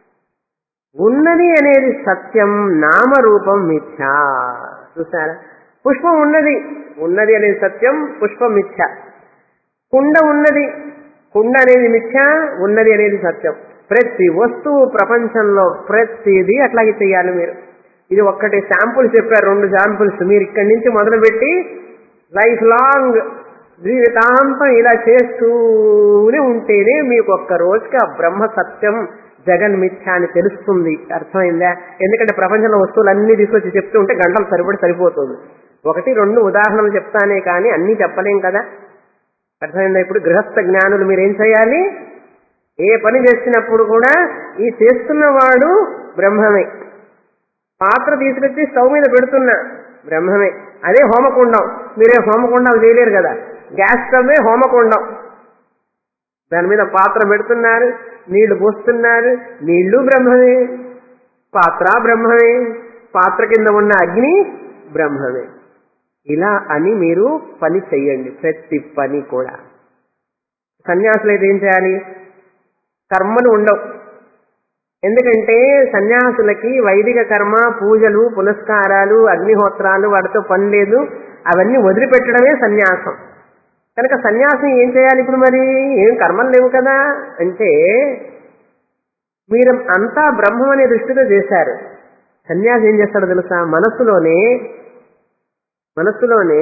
ఉన్నది అనేది సత్యం నామరూపం మిథ్య చూసారా పుష్పం ఉన్నది ఉన్నది అనేది సత్యం పుష్పం మిథ్య కుండ ఉన్నది కుండ అనేది మిథ్య ఉన్నది అనేది సత్యం ప్రతి వస్తువు ప్రపంచంలో ప్రతిదీ అట్లాగే చేయాలి మీరు ఇది ఒక్కటి శాంపుల్స్ చెప్పారు రెండు శాంపుల్స్ మీరు ఇక్కడి నుంచి మొదలుపెట్టి లైఫ్ లాంగ్ జీవితాంతం ఇలా చేస్తూనే ఉంటేనే మీకు ఒక్క రోజుకి ఆ బ్రహ్మ సత్యం జగన్ మిథ్య అని తెలుస్తుంది అర్థమైందా ఎందుకంటే ప్రపంచంలో వస్తువులన్నీ తీసుకొచ్చి చెప్తూ ఉంటే గంటలు సరిపడి సరిపోతుంది ఒకటి రెండు ఉదాహరణలు చెప్తానే కానీ అన్నీ చెప్పలేం కదా అర్థమైందా ఇప్పుడు గృహస్థ జ్ఞానులు మీరేం చేయాలి ఏ పని చేసినప్పుడు కూడా ఈ చేస్తున్నవాడు బ్రహ్మమే పాత్ర తీసుకొచ్చి స్టవ్ మీద పెడుతున్నా బ్రహ్మమే అదే హోమకుండం మీరే హోమకుండాలు చేయలేరు కదా గ్యాస్ స్టవ్వే హోమకుండం దాని మీద పాత్ర పెడుతున్నారు నీళ్లు పోస్తున్నారు నీళ్లు బ్రహ్మమే పాత్ర బ్రహ్మమే పాత్ర కింద ఉన్న అగ్ని బ్రహ్మమే ఇలా అని మీరు పని చెయ్యండి ప్రతి పని కూడా సన్యాసులు అయితే ఏం చేయాలి కర్మలు ఉండవు ఎందుకంటే సన్యాసులకి వైదిక కర్మ పూజలు పునస్కారాలు అగ్నిహోత్రాలు వాటితో పని లేదు అవన్నీ వదిలిపెట్టడమే సన్యాసం కనుక సన్యాసం ఏం చేయాలి ఇప్పుడు మరి ఏం కర్మలు లేవు కదా అంటే మీరు అంతా బ్రహ్మం అనే దృష్టితో చేశారు సన్యాసి ఏం చేస్తాడో తెలుసా మనస్సులోనే మనస్సులోనే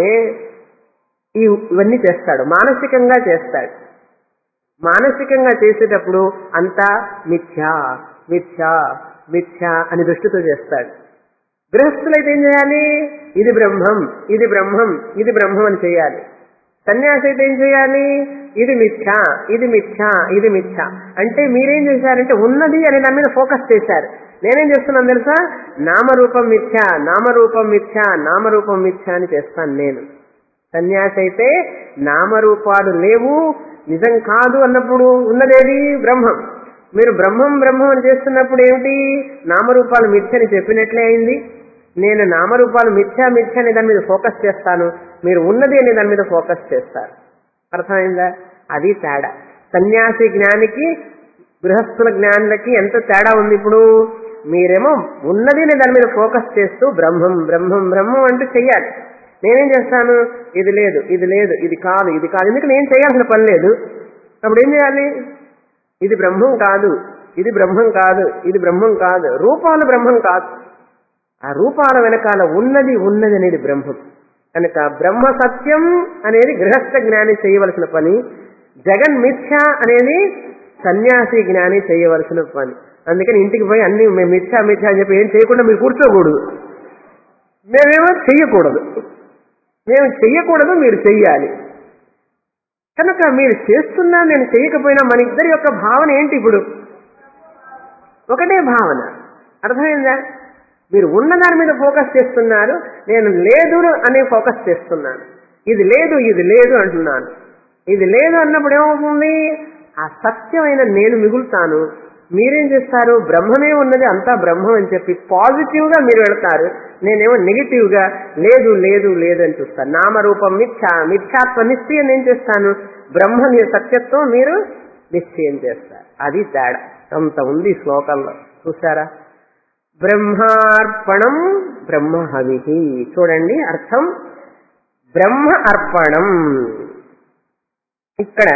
ఈ ఇవన్నీ చేస్తాడు మానసికంగా చేస్తాడు మానసికంగా చేసేటప్పుడు అంతా మిథ్యా మిథ్యా మిథ్యా అని దృష్టితో చేస్తాడు గృహస్థులైతే ఏం చేయాలి ఇది బ్రహ్మం ఇది బ్రహ్మం ఇది బ్రహ్మం అని చేయాలి సన్యాసి అయితే ఏం చేయాలి ఇది మిథ్యా ఇది మిథ్యా ఇది మిథ్యా అంటే మీరేం చేశారంటే ఉన్నది అనే దాని మీద ఫోకస్ చేశారు నేనేం చేస్తున్నాను తెలుసా నామరూపం మిథ్యా నామరూపం మిథ్యా నామరూపం మిథ్యా అని చేస్తాను నేను సన్యాసి అయితే నామరూపాలు లేవు నిజం కాదు అన్నప్పుడు ఉన్నదేది బ్రహ్మం మీరు బ్రహ్మం బ్రహ్మం అని చేస్తున్నప్పుడు ఏమిటి నామరూపాలు మిథ్యని చెప్పినట్లే అయింది నేను నామరూపాలు మిథ్యా మిథ్య అనే దాని మీద ఫోకస్ చేస్తాను మీరు ఉన్నది అనే దాని మీద ఫోకస్ చేస్తారు అర్థమైందా అది తేడా సన్యాసి జ్ఞానికి గృహస్థుల జ్ఞానులకి ఎంత తేడా ఉంది ఇప్పుడు మీరేమో ఉన్నది అనే దాని మీద ఫోకస్ చేస్తూ బ్రహ్మం బ్రహ్మం బ్రహ్మం అంటూ చెయ్యాలి నేనేం చేస్తాను ఇది లేదు ఇది లేదు ఇది కాదు ఇది కాదు ఎందుకు నేను చేయాల్సిన పని లేదు అప్పుడు ఏం చేయాలి ఇది బ్రహ్మం కాదు ఇది బ్రహ్మం కాదు ఇది బ్రహ్మం కాదు రూపాలు బ్రహ్మం కాదు ఆ రూపాల వెనకాల ఉన్నది ఉన్నది అనేది బ్రహ్మం కనుక బ్రహ్మ సత్యం అనేది గృహస్థ జ్ఞాని చేయవలసిన పని జగన్ మిథ్య అనేది సన్యాసి జ్ఞాని చేయవలసిన పని అందుకని ఇంటికి పోయి అన్ని మేము మిథ్యా మిథ్యా అని చెప్పి ఏం చేయకుండా మీరు కూర్చోకూడదు మేమేమో చెయ్యకూడదు మేము చెయ్యకూడదు మీరు చెయ్యాలి కనుక మీరు చేస్తున్నా నేను చేయకపోయినా మన ఇద్దరి యొక్క భావన ఏంటి ఇప్పుడు ఒకటే భావన అర్థమైందా మీరు ఉన్న దాని మీద ఫోకస్ చేస్తున్నారు నేను లేదు అనే ఫోకస్ చేస్తున్నాను ఇది లేదు ఇది లేదు అంటున్నాను ఇది లేదు అన్నప్పుడు ఏమవుతుంది ఆ సత్యమైన నేను మిగులుతాను మీరేం చేస్తారు బ్రహ్మమే ఉన్నది అంతా బ్రహ్మం అని చెప్పి పాజిటివ్ గా మీరు వెళతారు నేనేమో నెగిటివ్ గా లేదు లేదు లేదు అని చూస్తాను నామరూపం మిథ్యా మిథ్యాత్వ నిశ్చయం ఏం చేస్తాను బ్రహ్మ ని- సత్యత్వం మీరు నిశ్చయం చేస్తారు అది తేడా అంత ఉంది ఈ శ్లోకంలో చూసారా బ్రహ్మార్పణం బ్రహ్మహవి చూడండి అర్థం బ్రహ్మ అర్పణం ఇక్కడ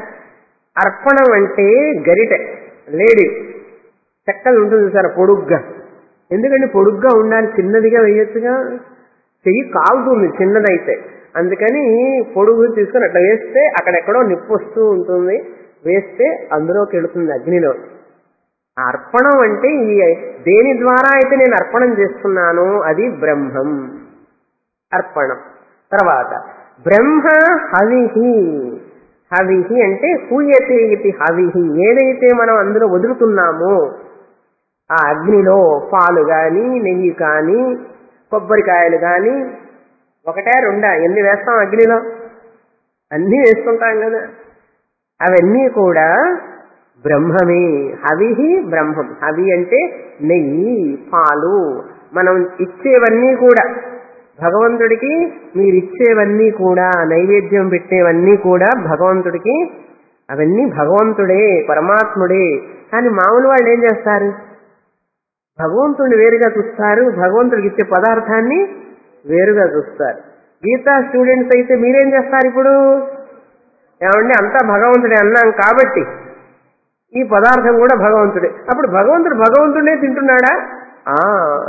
అర్పణం అంటే గరిటె లేడీ చెక్కలు ఉంటుంది సార్ పొడుగ్గా ఎందుకంటే పొడుగ్గా ఉండాలి చిన్నదిగా వేయొచ్చుగా చెయ్యి కాలుతుంది చిన్నదైతే అందుకని పొడుగు తీసుకొని అట్లా వేస్తే అక్కడెక్కడో నిప్పు వస్తూ ఉంటుంది వేస్తే అందులోకి వెళుతుంది అగ్నిలో ఆ అర్పణం అంటే ఈ దేని ద్వారా అయితే నేను అర్పణం చేస్తున్నానో అది బ్రహ్మం అర్పణం తర్వాత బ్రహ్మ హవిహి హవిహి అంటే హూయతే ఇది హవిహి ఏదైతే మనం అందులో వదులుతున్నామో ఆ అగ్నిలో పాలు గాని నెయ్యి కానీ కొబ్బరికాయలు కానీ ఒకటే రెండా ఎన్ని వేస్తాం అగ్నిలో అన్నీ వేస్తుంటాం కదా అవన్నీ కూడా బ్రహ్మమే హవిహి బ్రహ్మం హవి అంటే నెయ్యి పాలు మనం ఇచ్చేవన్నీ కూడా భగవంతుడికి మీరు ఇచ్చేవన్నీ కూడా నైవేద్యం పెట్టేవన్నీ కూడా భగవంతుడికి అవన్నీ భగవంతుడే పరమాత్ముడే కానీ మామూలు వాళ్ళు ఏం చేస్తారు భగవంతుడిని వేరుగా చూస్తారు భగవంతుడికి ఇచ్చే పదార్థాన్ని వేరుగా చూస్తారు గీతా స్టూడెంట్స్ అయితే మీరేం చేస్తారు ఇప్పుడు ఏమండి అంతా భగవంతుడే అన్నాం కాబట్టి ఈ పదార్థం కూడా భగవంతుడే అప్పుడు భగవంతుడు భగవంతుడే తింటున్నాడా ఆ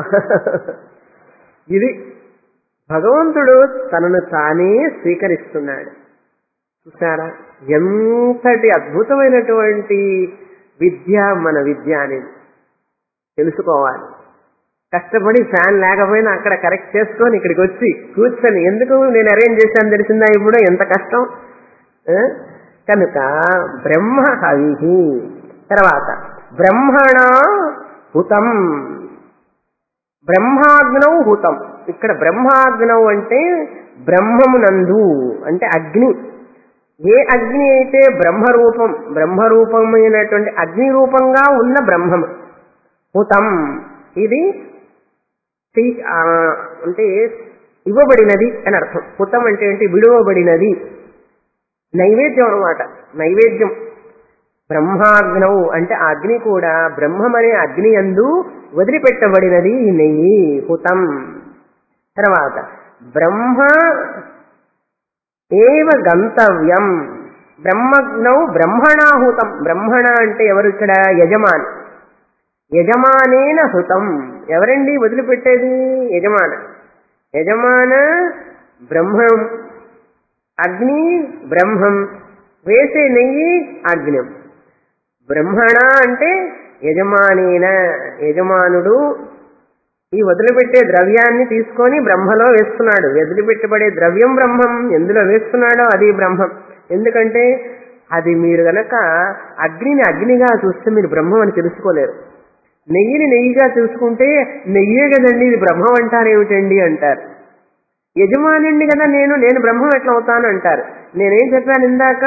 ఇది భగవంతుడు తనను తానే స్వీకరిస్తున్నాడు చూసారా ఎంతటి అద్భుతమైనటువంటి విద్య మన విద్య అనేది తెలుసుకోవాలి కష్టపడి ఫ్యాన్ లేకపోయినా అక్కడ కరెక్ట్ చేసుకొని ఇక్కడికి వచ్చి కూర్చొని ఎందుకు నేను అరేంజ్ చేశాను తెలిసిందా ఇప్పుడు ఎంత కష్టం ఆ? కనుక బ్రహ్మ హవిహి తర్వాత బ్రహ్మణ హుతం బ్రహ్మాగ్నౌ హుతం ఇక్కడ బ్రహ్మాగ్నౌ అంటే బ్రహ్మమునందు అంటే అగ్ని ఏ అగ్ని అయితే బ్రహ్మరూపం బ్రహ్మరూపమైనటువంటి అగ్ని రూపంగా ఉన్న బ్రహ్మము హుతం ఇది చెయ్యి- ఆ, అంటే ఇవ్వబడినది అని అర్థం హుతం అంటే ఏంటి విడువబడినది నైవేద్యం అనమాట నైవేద్యం బ్రహ్మాగ్నౌ అంటే ఆ అగ్ని కూడా బ్రహ్మమనే అగ్ని అందు వదిలిపెట్టబడినది ఈ నెయ్యి హుతం తర్వాత బ్రహ్మ ఏవ గంతవ్యం బ్రహ్మగ్నౌ బ్రహ్మణాహుతం బ్రహ్మణ అంటే ఎవరు ఇక్కడ యజమాని యజమానేన హృతం ఎవరండి వదిలిపెట్టేది యజమాన యజమాన బ్రహ్మం అగ్ని బ్రహ్మం వేసే నెయ్యి అగ్నం బ్రహ్మణ అంటే యజమానేన యజమానుడు ఈ వదిలిపెట్టే ద్రవ్యాన్ని తీసుకొని బ్రహ్మలో వేస్తున్నాడు వదిలిపెట్టబడే ద్రవ్యం బ్రహ్మం ఎందులో వేస్తున్నాడో అది బ్రహ్మం ఎందుకంటే అది మీరు గనక అగ్నిని అగ్నిగా చూస్తే మీరు బ్రహ్మం అని తెలుసుకోలేరు నెయ్యిని నెయ్యిగా చూసుకుంటే నెయ్యే కదండి ఇది బ్రహ్మం అంటారేమిటండి అంటారు యజమానిండి కదా నేను నేను బ్రహ్మం ఎట్లా అవుతాను అంటారు నేనేం చెప్పాను ఇందాక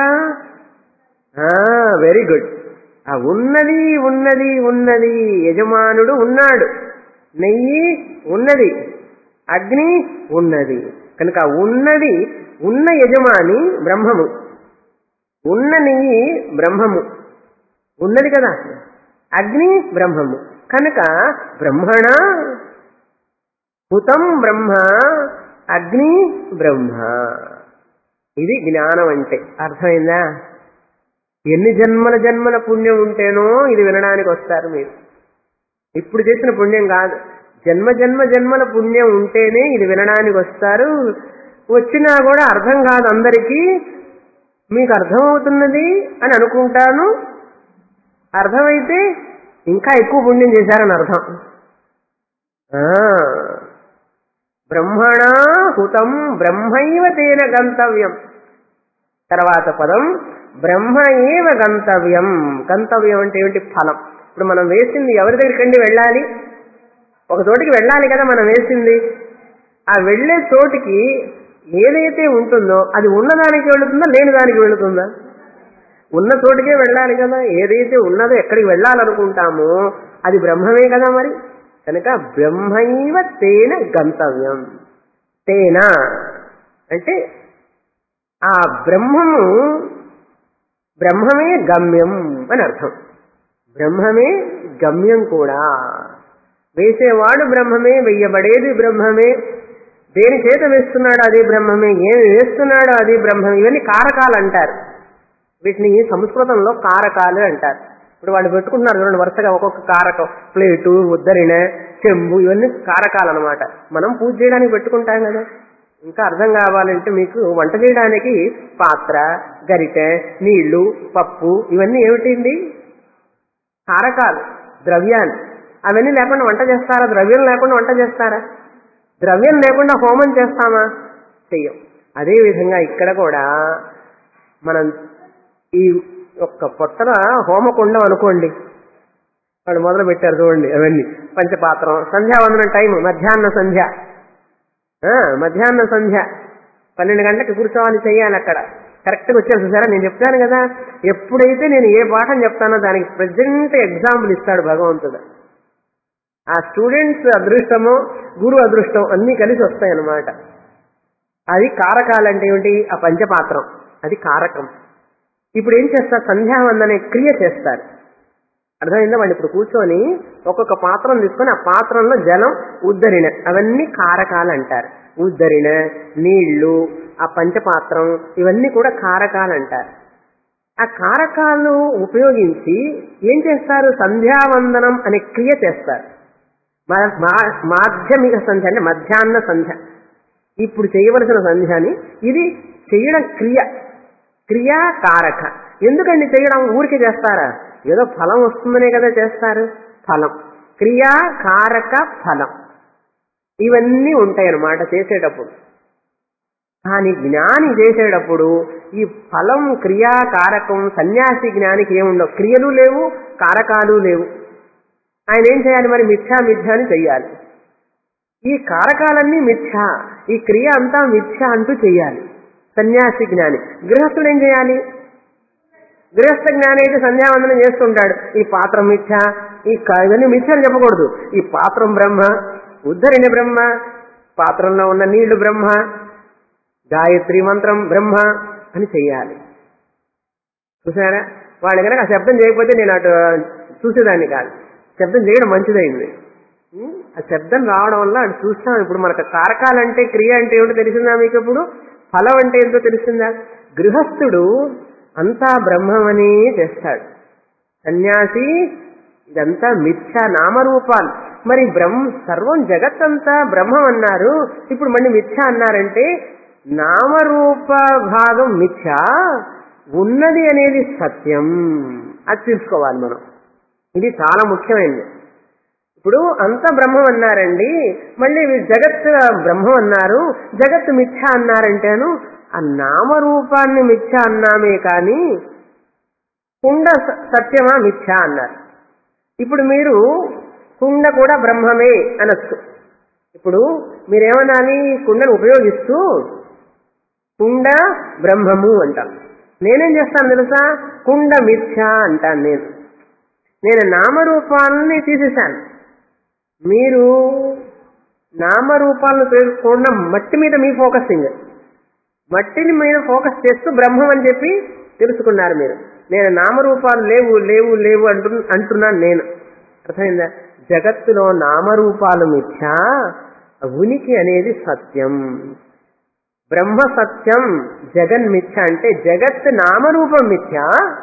వెరీ గుడ్ ఆ ఉన్నది ఉన్నది ఉన్నది యజమానుడు ఉన్నాడు నెయ్యి ఉన్నది అగ్ని ఉన్నది కనుక ఆ ఉన్నది ఉన్న యజమాని బ్రహ్మము ఉన్న నెయ్యి బ్రహ్మము ఉన్నది కదా అగ్ని బ్రహ్మము కనుక బ్రహ్మణ హుతం బ్రహ్మ అగ్ని బ్రహ్మ ఇది జ్ఞానం అంటే అర్థమైందా ఎన్ని జన్మల జన్మల పుణ్యం ఉంటేనో ఇది వినడానికి వస్తారు మీరు ఇప్పుడు చేసిన పుణ్యం కాదు జన్మ జన్మ జన్మల పుణ్యం ఉంటేనే ఇది వినడానికి వస్తారు వచ్చినా కూడా అర్థం కాదు అందరికీ మీకు అర్థమవుతున్నది అని అనుకుంటాను అర్థమైతే ఇంకా ఎక్కువ పుణ్యం చేశారని అర్థం ఆ, బ్రహ్మణా హుతం బ్రహ్మైవ తేన గంతవ్యం తర్వాత పదం బ్రహ్మ ఏవ గంతవ్యం గంతవ్యం అంటే ఏమిటి ఫలం ఇప్పుడు మనం వేసింది ఎవరి దగ్గరికండి వెళ్ళాలి ఒక చోటికి వెళ్ళాలి కదా మనం వేసింది ఆ వెళ్ళే చోటికి ఏదైతే ఉంటుందో అది ఉన్నదానికి వెళుతుందా లేని దానికి వెళుతుందా ఉన్న చోటికే వెళ్ళాలి కదా ఏదైతే ఉన్నదో ఎక్కడికి వెళ్ళాలనుకుంటామో అది బ్రహ్మమే కదా మరి కనుక బ్రహ్మైవ తేన గంతవ్యం తేన అంటే ఆ బ్రహ్మము బ్రహ్మమే గమ్యం అని అర్థం బ్రహ్మమే గమ్యం కూడా వేసేవాడు బ్రహ్మమే వెయ్యబడేది బ్రహ్మమే దేని చేత వేస్తున్నాడు అది బ్రహ్మమే ఏం వేస్తున్నాడో అది బ్రహ్మమే ఇవన్నీ కారకాలు అంటారు వీటిని సంస్కృతంలో కారకాలు అంటారు ఇప్పుడు వాళ్ళు పెట్టుకుంటున్నారు చూడండి వరుసగా ఒక్కొక్క కారకం ప్లేటు ఉద్దరిణ చెంబు ఇవన్నీ కారకాలు అనమాట మనం పూజ చేయడానికి పెట్టుకుంటాం కదా ఇంకా అర్థం కావాలంటే మీకు వంట చేయడానికి పాత్ర గరిటె నీళ్లు పప్పు ఇవన్నీ ఏమిటండి కారకాలు ద్రవ్యాలు అవన్నీ లేకుండా వంట చేస్తారా ద్రవ్యం లేకుండా వంట చేస్తారా ద్రవ్యం లేకుండా హోమం చేస్తామా చెయ్యం అదేవిధంగా ఇక్కడ కూడా మనం ఈ ఒక్క పొట్టన హోమకుండం అనుకోండి వాళ్ళు మొదలు పెట్టారు చూడండి అవన్నీ పంచపాత్రం సంధ్యావందనం టైం మధ్యాహ్న సంధ్య ఆ, మధ్యాహ్న సంధ్య పన్నెండు గంటలకు కూర్చోవాలి చెయ్యాలి అక్కడ కరెక్ట్గా వచ్చారు చూసారా నేను చెప్తాను కదా ఎప్పుడైతే నేను ఏ పాఠం చెప్తానో దానికి ప్రజెంట్ ఎగ్జాంపుల్ ఇస్తాడు భగవంతుడు ఆ స్టూడెంట్స్ అదృష్టము గురు అదృష్టం అన్నీ కలిసి వస్తాయి అన్నమాట అది కారకాలంటే ఏమిటి ఆ పంచపాత్రం అది కారకం ఇప్పుడు ఏం చేస్తారు సంధ్యావందనే క్రియ చేస్తారు అర్థమైందా వాళ్ళు ఇప్పుడు కూర్చొని ఒక్కొక్క పాత్రం తీసుకొని ఆ పాత్రంలో జలం ఉద్దరిన అవన్నీ కారకాలు అంటారు ఉద్దరిన నీళ్లు ఆ పంచపాత్రం ఇవన్నీ కూడా కారకాలు అంటారు ఆ కారకాలు ఉపయోగించి ఏం చేస్తారు సంధ్యావందనం అనే క్రియ చేస్తారు మా- మా- మాధ్యమిక సంధ్య అంటే మధ్యాహ్న సంధ్య ఇప్పుడు చేయవలసిన సంధ్యని ఇది చేయడం క్రియ క్రియా కారక ఎందుకండి చేయడం ఊరికి చేస్తారా ఏదో ఫలం వస్తుందనే కదా చేస్తారు ఫలం క్రియా కారక ఫలం ఇవన్నీ ఉంటాయి అన్నమాట చేసేటప్పుడు కానీ జ్ఞాని చేసేటప్పుడు ఈ ఫలం క్రియా కారకం సన్యాసి జ్ఞానికి ఏముండవు క్రియలు లేవు కారకాలు లేవు ఆయన ఏం చేయాలి మరి మిథ్యా మిథ్యా అని చెయ్యాలి ఈ కారకాలన్నీ మిథ్య ఈ క్రియ అంతా మిథ్య అంటూ చెయ్యాలి సన్యాసి జ్ఞాని గృహస్థుడు ఏం చేయాలి గృహస్థ జ్ఞాని అయితే సంధ్యావందనం చేస్తుంటాడు ఈ పాత్రం మిథ్య ఈ క- ఇవన్నీ మిథ్య అని చెప్పకూడదు ఈ పాత్రం బ్రహ్మ ఉద్ధరిణి బ్రహ్మ పాత్రంలో ఉన్న నీళ్లు బ్రహ్మ గాయత్రి మంత్రం బ్రహ్మ అని చెయ్యాలి చూసారా వాళ్ళు కనుక ఆ శబ్దం చేయకపోతే నేను అటు చూసేదాన్ని కాదు శబ్దం చేయడం మంచిదైంది ఉం? ఆ శబ్దం రావడం వల్ల అటు చూస్తాం ఇప్పుడు మనకు కారకాలంటే క్రియ అంటే ఏమిటో తెలిసిందా మీకు ఇప్పుడు ఫలం అంటే ఏంటో తెలిసిందా గృహస్థుడు అంతా బ్రహ్మమని చేస్తాడు సన్యాసి ఇదంతా మిథ్య నామరూపాలు మరి బ్రహ్మ సర్వం జగత్తంతా బ్రహ్మం అన్నారు ఇప్పుడు మళ్ళీ మిథ్య అన్నారంటే నామరూప భాగం మిథ్య ఉన్నది అనేది సత్యం అది తెలుసుకోవాలి మనం ఇది చాలా ముఖ్యమైనది ఇప్పుడు అంత బ్రహ్మం అన్నారండి మళ్ళీ వీళ్ళు జగత్ బ్రహ్మం అన్నారు జగత్ మిథ్య అన్నారంటేను ఆ నామరూపాన్ని మిథ్య అన్నామే కానీ కుండ స- సత్యమా మిథ్య అన్నారు ఇప్పుడు మీరు కుండ కూడా బ్రహ్మమే అనొచ్చు ఇప్పుడు మీరేమనాలి కుండను ఉపయోగిస్తూ కుండ బ్రహ్మము అంటాం నేనేం చేస్తాను తెలుసా కుండ మిథ్య అంటాను నేను నేను నామరూపాలని తీసేశాను మీరు నామరూపాలను తెలుసుకోకుండా మట్టి మీద మీ ఫోకసింగ్ మట్టిని మీద ఫోకస్ చేస్తూ బ్రహ్మం అని చెప్పి తెలుసుకున్నారు మీరు నేను నామరూపాలు లేవు లేవు లేవు అంటు అంటున్నాను నేను అర్థమైందా జగత్తులో నామరూపాలు మిథ్య ఉనికి అనేది సత్యం బ్రహ్మ సత్యం జగన్ మిథ్య అంటే జగత్ నామరూపం మిథ్య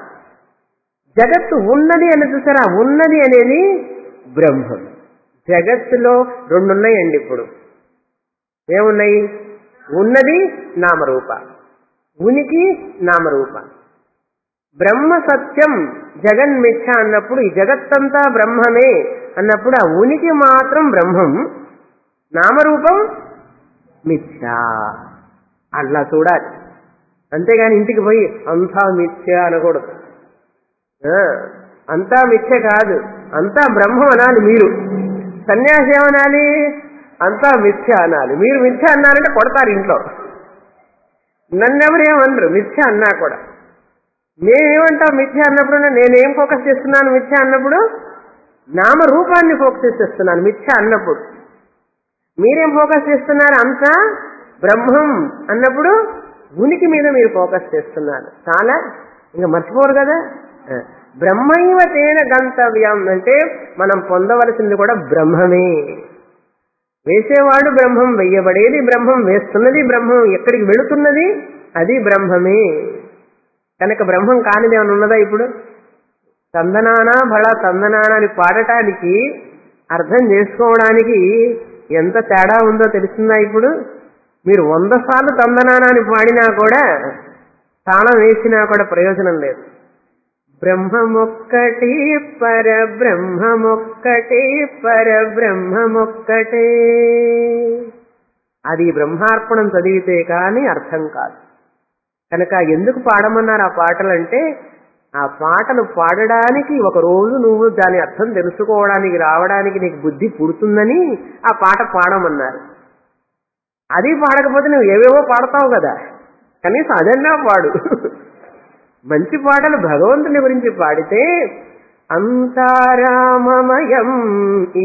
జగత్తు ఉన్నది అని చూసారా ఉన్నది అనేది బ్రహ్మం జగత్తులో రెండు ఉన్నాయండి ఇప్పుడు ఏమున్నాయి ఉన్నది నామరూప ఉనికి నామరూప బ్రహ్మ సత్యం జగన్ మిథ్య అన్నప్పుడు ఈ జగత్తంతా బ్రహ్మమే అన్నప్పుడు ఆ ఉనికి మాత్రం బ్రహ్మం నామరూపం మిథ్య అట్లా చూడాలి అంతేగాని ఇంటికి పోయి అంతా మిథ్య అనకూడదు ఆ, అంతా మిథ్య కాదు అంతా బ్రహ్మం అనాలి మీరు సన్యాసి ఏమనాలి అంతా మిథ్య అనాలి మీరు మిథ్య అన్నారంటే కొడతారు ఇంట్లో నన్నెవరేమనరు మిథ్య అన్నా కూడా నేనేమంటావు మిథ్య అన్నప్పుడు నేనేం ఫోకస్ చేస్తున్నాను మిథ్య అన్నప్పుడు నామ రూపాన్ని ఫోకస్ చేస్తున్నాను మిథ్య అన్నప్పుడు మీరేం ఫోకస్ చేస్తున్నారు అంతా బ్రహ్మం అన్నప్పుడు ఉనికి మీద మీరు ఫోకస్ చేస్తున్నారు చాలా ఇంకా మర్చిపోరు కదా ఆ, బ్రహ్మైవ తేన గంతవ్యం అంటే మనం పొందవలసింది కూడా బ్రహ్మమే వేసేవాడు బ్రహ్మం వెయ్యబడేది బ్రహ్మం వేస్తున్నది బ్రహ్మం ఎక్కడికి వెళుతున్నది అది బ్రహ్మమే కనుక బ్రహ్మం కానిది ఏమైనా ఉన్నదా ఇప్పుడు తందనానా బళ తందనానా అని పాడటానికి అర్థం చేసుకోవడానికి ఎంత తేడా ఉందో తెలుస్తుందా ఇప్పుడు మీరు వంద సార్లు తందనానా అని పాడినా కూడా తాళం వేసినా కూడా ప్రయోజనం లేదు బ్రహ్మమొక్కటి పరబ్రహ్మమొక్కటే పరబ్రహ్మమొక్కటే అది బ్రహ్మార్పణం చదివితే కానీ అర్థం కాదు కనుక ఎందుకు పాడమన్నారు ఆ పాటలంటే ఆ పాటలు పాడడానికి ఒక రోజు నువ్వు దాని అర్థం తెలుసుకోవడానికి రావడానికి నీకు బుద్ధి పుడుతుందని ఆ పాట పాడమన్నారు అది పాడకపోతే నువ్వు ఏవేవో పాడతావు కదా కనీసం అదన్నా పాడు మంచి పాటలు భగవంతుని గురించి పాడితే అంతారామమయం ఈ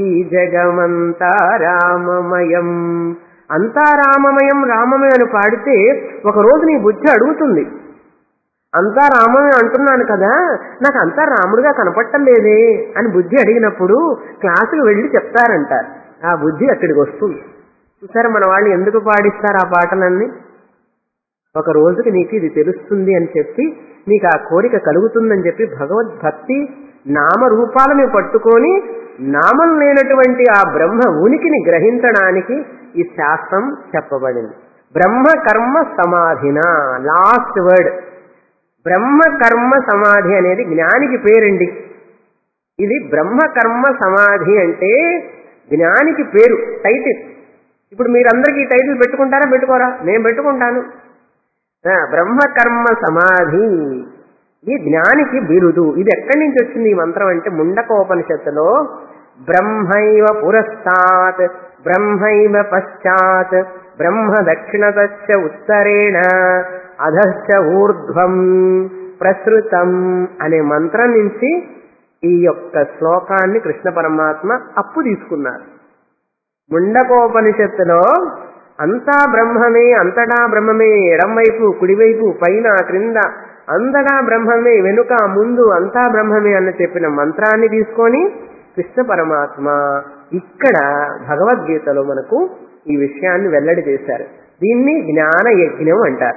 జగమంతారామమయం అంతారామమయం రామమయం అని పాడితే ఒక రోజు నీ బుద్ధి అడుగుతుంది అంతా రామమే అంటున్నాను కదా నాకు అంతా రాముడుగా కనపడటం లేదే అని బుద్ధి అడిగినప్పుడు క్లాసుకు వెళ్ళి చెప్తారంటారు ఆ బుద్ధి అక్కడికి వస్తుంది చూసారా మన వాళ్ళు ఎందుకు పాడిస్తారు ఆ పాటలన్నీ ఒక రోజుకి నీకు ఇది తెలుస్తుంది అని చెప్పి నీకు ఆ కోరిక కలుగుతుందని చెప్పి భగవద్భక్తి నామరూపాలను పట్టుకొని నామం లేనటువంటి ఆ బ్రహ్మ ఉనికిని గ్రహించడానికి ఈ శాస్త్రం చెప్పబడింది బ్రహ్మ కర్మ సమాధిన లాస్ట్ వర్డ్ బ్రహ్మ కర్మ సమాధి అనేది జ్ఞానికి పేరండి ఇది బ్రహ్మ కర్మ సమాధి అంటే జ్ఞానికి పేరు టైటిల్ ఇప్పుడు మీరందరికీ ఈ టైటిల్ పెట్టుకుంటారా పెట్టుకోరా నేను పెట్టుకుంటాను ఆ, బ్రహ్మ కర్మ సమాధి ఈ జ్ఞానికి బిరుదు ఇది ఎక్కడి నుంచి వచ్చింది ఈ మంత్రం అంటే ముండకోపనిషత్తులో బ్రహ్మైవ పురస్తాత్ బ్రహ్మైవ పశ్చాత్ బ్రహ్మ దక్షిణతశ్చ ఉత్తరేణ అధశ్చ ఊర్ధ్వం ప్రసృతం అనే మంత్రం నుంచి ఈ యొక్క శ్లోకాన్ని కృష్ణ పరమాత్మ అప్పు తీసుకున్నారు ముండకోపనిషత్తులో అంతా బ్రహ్మమే అంతటా బ్రహ్మమే ఎడంవైపు కుడివైపు పైన క్రింద అంతటా బ్రహ్మమే వెనుక ముందు అంతా బ్రహ్మమే అని చెప్పిన మంత్రాన్ని తీసుకొని కృష్ణ పరమాత్మ ఇక్కడ భగవద్గీతలో మనకు ఈ విషయాన్ని వెల్లడి చేశారు దీన్ని జ్ఞాన యజ్ఞం అంటారు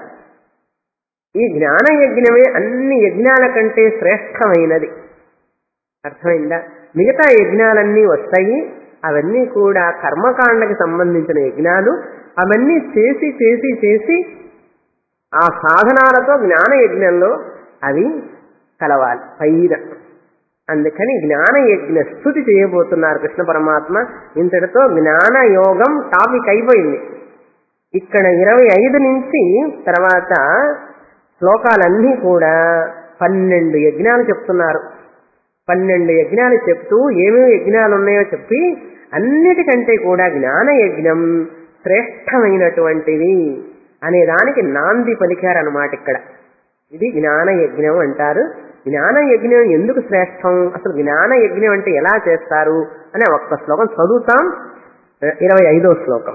ఈ జ్ఞాన యజ్ఞమే అన్ని యజ్ఞాల కంటే శ్రేష్టమైనది అర్థమైందా మిగతా యజ్ఞాలన్నీ వస్తాయి అవన్నీ కూడా కర్మకాండకి సంబంధించిన యజ్ఞాలు అవన్నీ చేసి చేసి చేసి ఆ సాధనాలతో జ్ఞాన యజ్ఞంలో అవి కలవాలి పైన అందుకని జ్ఞాన యజ్ఞ స్థుతి చేయబోతున్నారు కృష్ణ పరమాత్మ ఇంతటితో జ్ఞాన యోగం టాపిక్ అయిపోయింది ఇక్కడ ఇరవై ఐదు నుంచి తర్వాత శ్లోకాలన్నీ కూడా పన్నెండు యజ్ఞాలు చెప్తున్నారు పన్నెండు యజ్ఞాలు చెప్తూ ఏమేమి యజ్ఞాలు ఉన్నాయో చెప్పి అన్నిటికంటే కూడా జ్ఞాన యజ్ఞం శ్రేష్టమైనటువంటిది అనే దానికి నాంది పలికారనమాట ఇక్కడ ఇది జ్ఞాన యజ్ఞం అంటారు జ్ఞాన యజ్ఞం ఎందుకు శ్రేష్టం అసలు జ్ఞాన యజ్ఞం అంటే ఎలా చేస్తారు అనే ఒక్క శ్లోకం చదువుతాం ఇరవై ఐదో శ్లోకం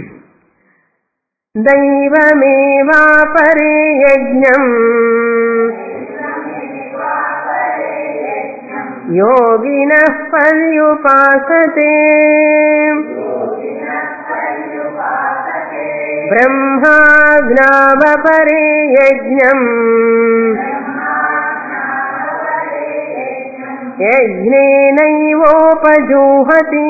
దైవమేవాపరే యజ్ఞం योगिनः पर्युपासते ब्रह्माज्ञावपरे यज्ञम् యజ్ఞేనైవోపజూహతి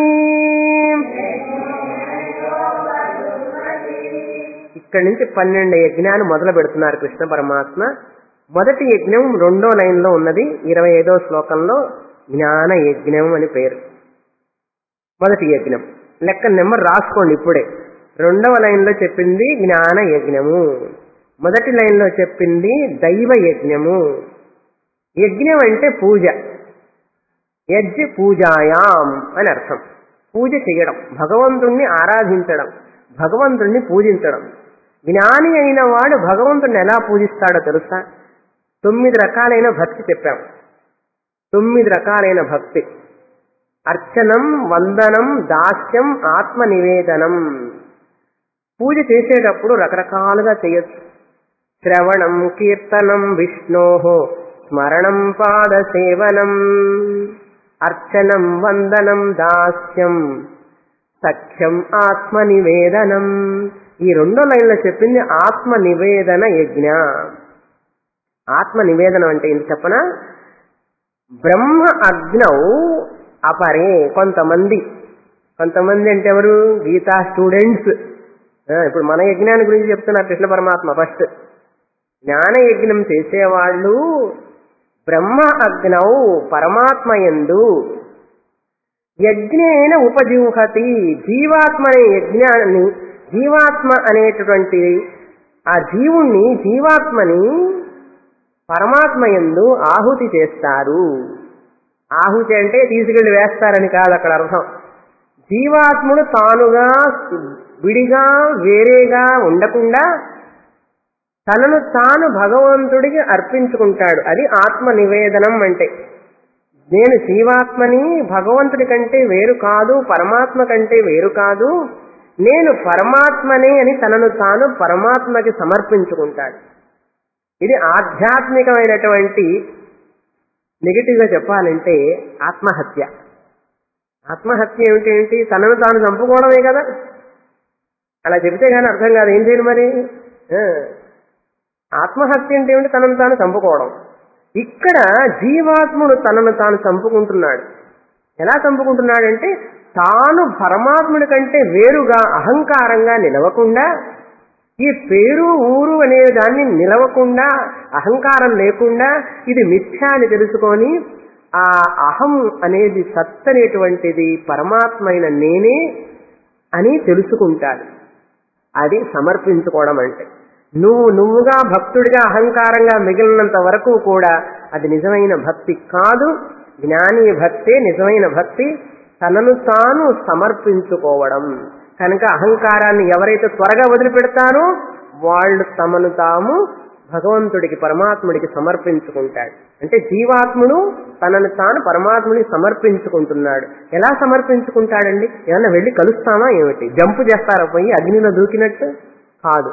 ఇక్కడి నుంచి పన్నెండు యజ్ఞాలు మొదలు పెడుతున్నారు కృష్ణ పరమాత్మ మొదటి యజ్ఞం రెండో లైన్లో ఉన్నది ఇరవై ఐదో శ్లోకంలో జ్ఞాన యజ్ఞం అని పేరు మొదటి యజ్ఞం లెక్క నెంబర్ రాసుకోండి ఇప్పుడే రెండవ లైన్లో చెప్పింది జ్ఞాన యజ్ఞము మొదటి లైన్లో చెప్పింది దైవ యజ్ఞము యజ్ఞం అంటే పూజ యజ్ పూజాయాం అని అర్థం పూజ చేయడం భగవంతుణ్ణి ఆరాధించడం భగవంతుణ్ణి పూజించడం జ్ఞాని అయిన వాడు భగవంతుణ్ణి ఎలా పూజిస్తాడో తెలుసా తొమ్మిది రకాలైన భక్తి చెప్పాం తొమ్మిది రకాలైన భక్తి అర్చనం వందనం దాస్యం ఆత్మ నివేదనం పూజ చేసేటప్పుడు రకరకాలుగా చేయొచ్చు శ్రవణం కీర్తనం విష్ణో స్మరణం పాదసేవనం అర్చనం వందనం దాస్యం సఖ్యం ఆత్మ నివేదనం ఈ రెండో లైన్లో చెప్పింది ఆత్మ నివేదన యజ్ఞ ఆత్మ నివేదనం అంటే ఏంటి చెప్పనా బ్రహ్మ అగ్నౌ అపరే కొంతమంది కొంతమంది అంటే ఎవరు గీతా స్టూడెంట్స్ ఇప్పుడు మన యజ్ఞాన్ని గురించి చెప్తున్నారు కృష్ణ పరమాత్మ ఫస్ట్ జ్ఞాన యజ్ఞం చేసేవాళ్ళు బ్రహ్మ అగ్నౌ పరమాత్మ ఎందు యజ్ఞేన ఉపజీవహతి జీవాత్మ అనే యజ్ఞాన్ని జీవాత్మ అనేటటువంటి ఆ జీవుణ్ణి జీవాత్మని పరమాత్మ ఎందు ఆహుతి చేస్తారు ఆహుతి అంటే తీసుకెళ్లి వేస్తారని కాదు అక్కడ అర్థం జీవాత్ముడు తానుగా విడిగా వేరేగా ఉండకుండా తనను తాను భగవంతుడికి అర్పించుకుంటాడు అది ఆత్మ నివేదనం అంటే నేను జీవాత్మని భగవంతుడి కంటే వేరు కాదు పరమాత్మ కంటే వేరు కాదు నేను పరమాత్మనే అని తనను తాను పరమాత్మకి సమర్పించుకుంటాడు ఇది ఆధ్యాత్మికమైనటువంటి నెగిటివ్గా చెప్పాలంటే ఆత్మహత్య ఆత్మహత్య ఏమిటి ఏంటి తనను తాను చంపుకోవడమే కదా అలా చెబితే కానీ అర్థం కాదు ఏం చేయాలి మరి ఆత్మహత్య అంటే ఏమిటి తనను తాను చంపుకోవడం ఇక్కడ జీవాత్ముడు తనను తాను చంపుకుంటున్నాడు ఎలా చంపుకుంటున్నాడంటే తాను పరమాత్ముడి కంటే వేరుగా అహంకారంగా నిలవకుండా ఈ పేరు ఊరు అనే దాన్ని నిలవకుండా అహంకారం లేకుండా ఇది మిథ్య అని తెలుసుకొని ఆ అహం అనేది సత్ అనేటువంటిది పరమాత్మైన నేనే అని తెలుసుకుంటాడు అది సమర్పించుకోవడం అంటే నువ్వు నువ్వుగా భక్తుడిగా అహంకారంగా మిగిలినంత వరకు కూడా అది నిజమైన భక్తి కాదు జ్ఞాని భక్తే నిజమైన భక్తి తనను తాను సమర్పించుకోవడం కనుక అహంకారాన్ని ఎవరైతే త్వరగా వదిలిపెడతారో వాళ్ళు తమను తాము భగవంతుడికి పరమాత్ముడికి సమర్పించుకుంటాడు అంటే జీవాత్ముడు తనను తాను పరమాత్ముడికి సమర్పించుకుంటున్నాడు ఎలా సమర్పించుకుంటాడండి ఏమన్నా వెళ్ళి కలుస్తామా ఏమిటి జంపు చేస్తారా పోయి అగ్నిలో దూకినట్టు కాదు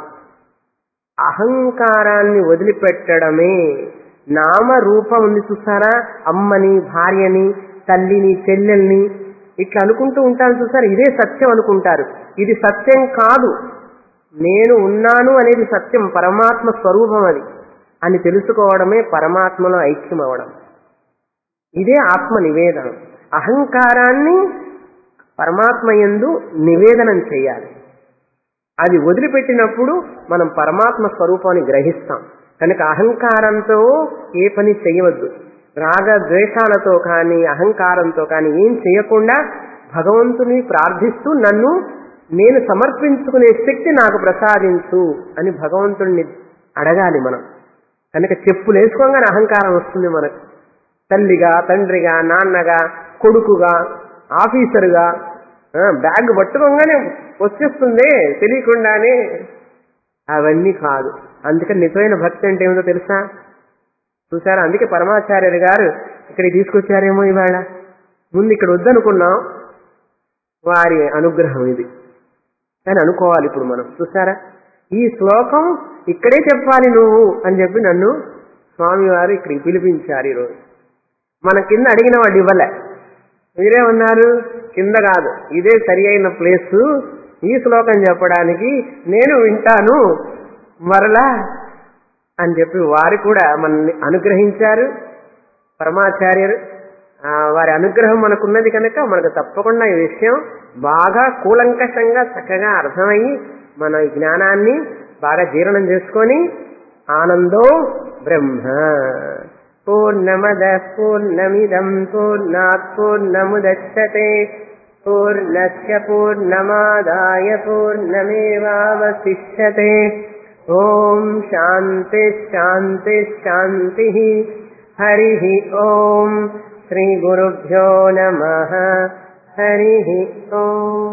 అహంకారాన్ని వదిలిపెట్టడమే నామ రూపం ఉంది చూసారా అమ్మని భార్యని తల్లిని చెల్లెల్ని ఇట్లా అనుకుంటూ ఉంటారు చూసారు ఇదే సత్యం అనుకుంటారు ఇది సత్యం కాదు నేను ఉన్నాను అనేది సత్యం పరమాత్మ స్వరూపం అది అని తెలుసుకోవడమే పరమాత్మలో ఐక్యం అవడం ఇదే ఆత్మ నివేదనం అహంకారాన్ని పరమాత్మ ఎందు నివేదనం చేయాలి అది వదిలిపెట్టినప్పుడు మనం పరమాత్మ స్వరూపాన్ని గ్రహిస్తాం కనుక అహంకారంతో ఏ పని చేయవద్దు రాగ ద్వేషాలతో కానీ అహంకారంతో కానీ ఏం చేయకుండా భగవంతుని ప్రార్థిస్తూ నన్ను నేను సమర్పించుకునే శక్తి నాకు ప్రసాదించు అని భగవంతుణ్ణి అడగాలి మనం కనుక చెప్పులు వేసుకోగానే అహంకారం వస్తుంది మనకు తల్లిగా తండ్రిగా నాన్నగా కొడుకుగా ఆఫీసరుగా బ్యాగ్ పట్టుకోగానే వచ్చేస్తుంది తెలియకుండానే అవన్నీ కాదు అందుకని నిజమైన భక్తి అంటే ఏమిటో తెలుసా చూసారా అందుకే పరమాచార్యులు గారు ఇక్కడికి తీసుకొచ్చారేమో ఇవాళ ముందు ఇక్కడ వద్దనుకున్నాం వారి అనుగ్రహం ఇది అని అనుకోవాలి ఇప్పుడు మనం చూసారా ఈ శ్లోకం ఇక్కడే చెప్పాలి నువ్వు అని చెప్పి నన్ను స్వామివారు ఇక్కడికి పిలిపించారు ఈరోజు మన కింద అడిగిన వాడు ఇవ్వలే మీరే ఉన్నారు కింద కాదు ఇదే సరి అయిన ప్లేస్ ఈ శ్లోకం చెప్పడానికి నేను వింటాను మరలా అని చెప్పి వారు కూడా మనల్ని అనుగ్రహించారు పరమాచార్యులు వారి అనుగ్రహం మనకున్నది కనుక మనకు తప్పకుండా ఈ విషయం బాగా కూలంకషంగా చక్కగా అర్థమయ్యి మన జ్ఞానాన్ని బాగా జీర్ణం చేసుకొని ఆనందో బ్రహ్మ పూర్ణమద పూర్ణమిదం పూర్ణాత్ పూర్ణముదచ్చతే पूर्णस्य पूर्णमादाय पूर्णमेवावशिष्यते ॐ शान्तिः शान्तिः शान्तिः हरिः ॐ श्रीगुरुभ्यो नमः हरिः ॐ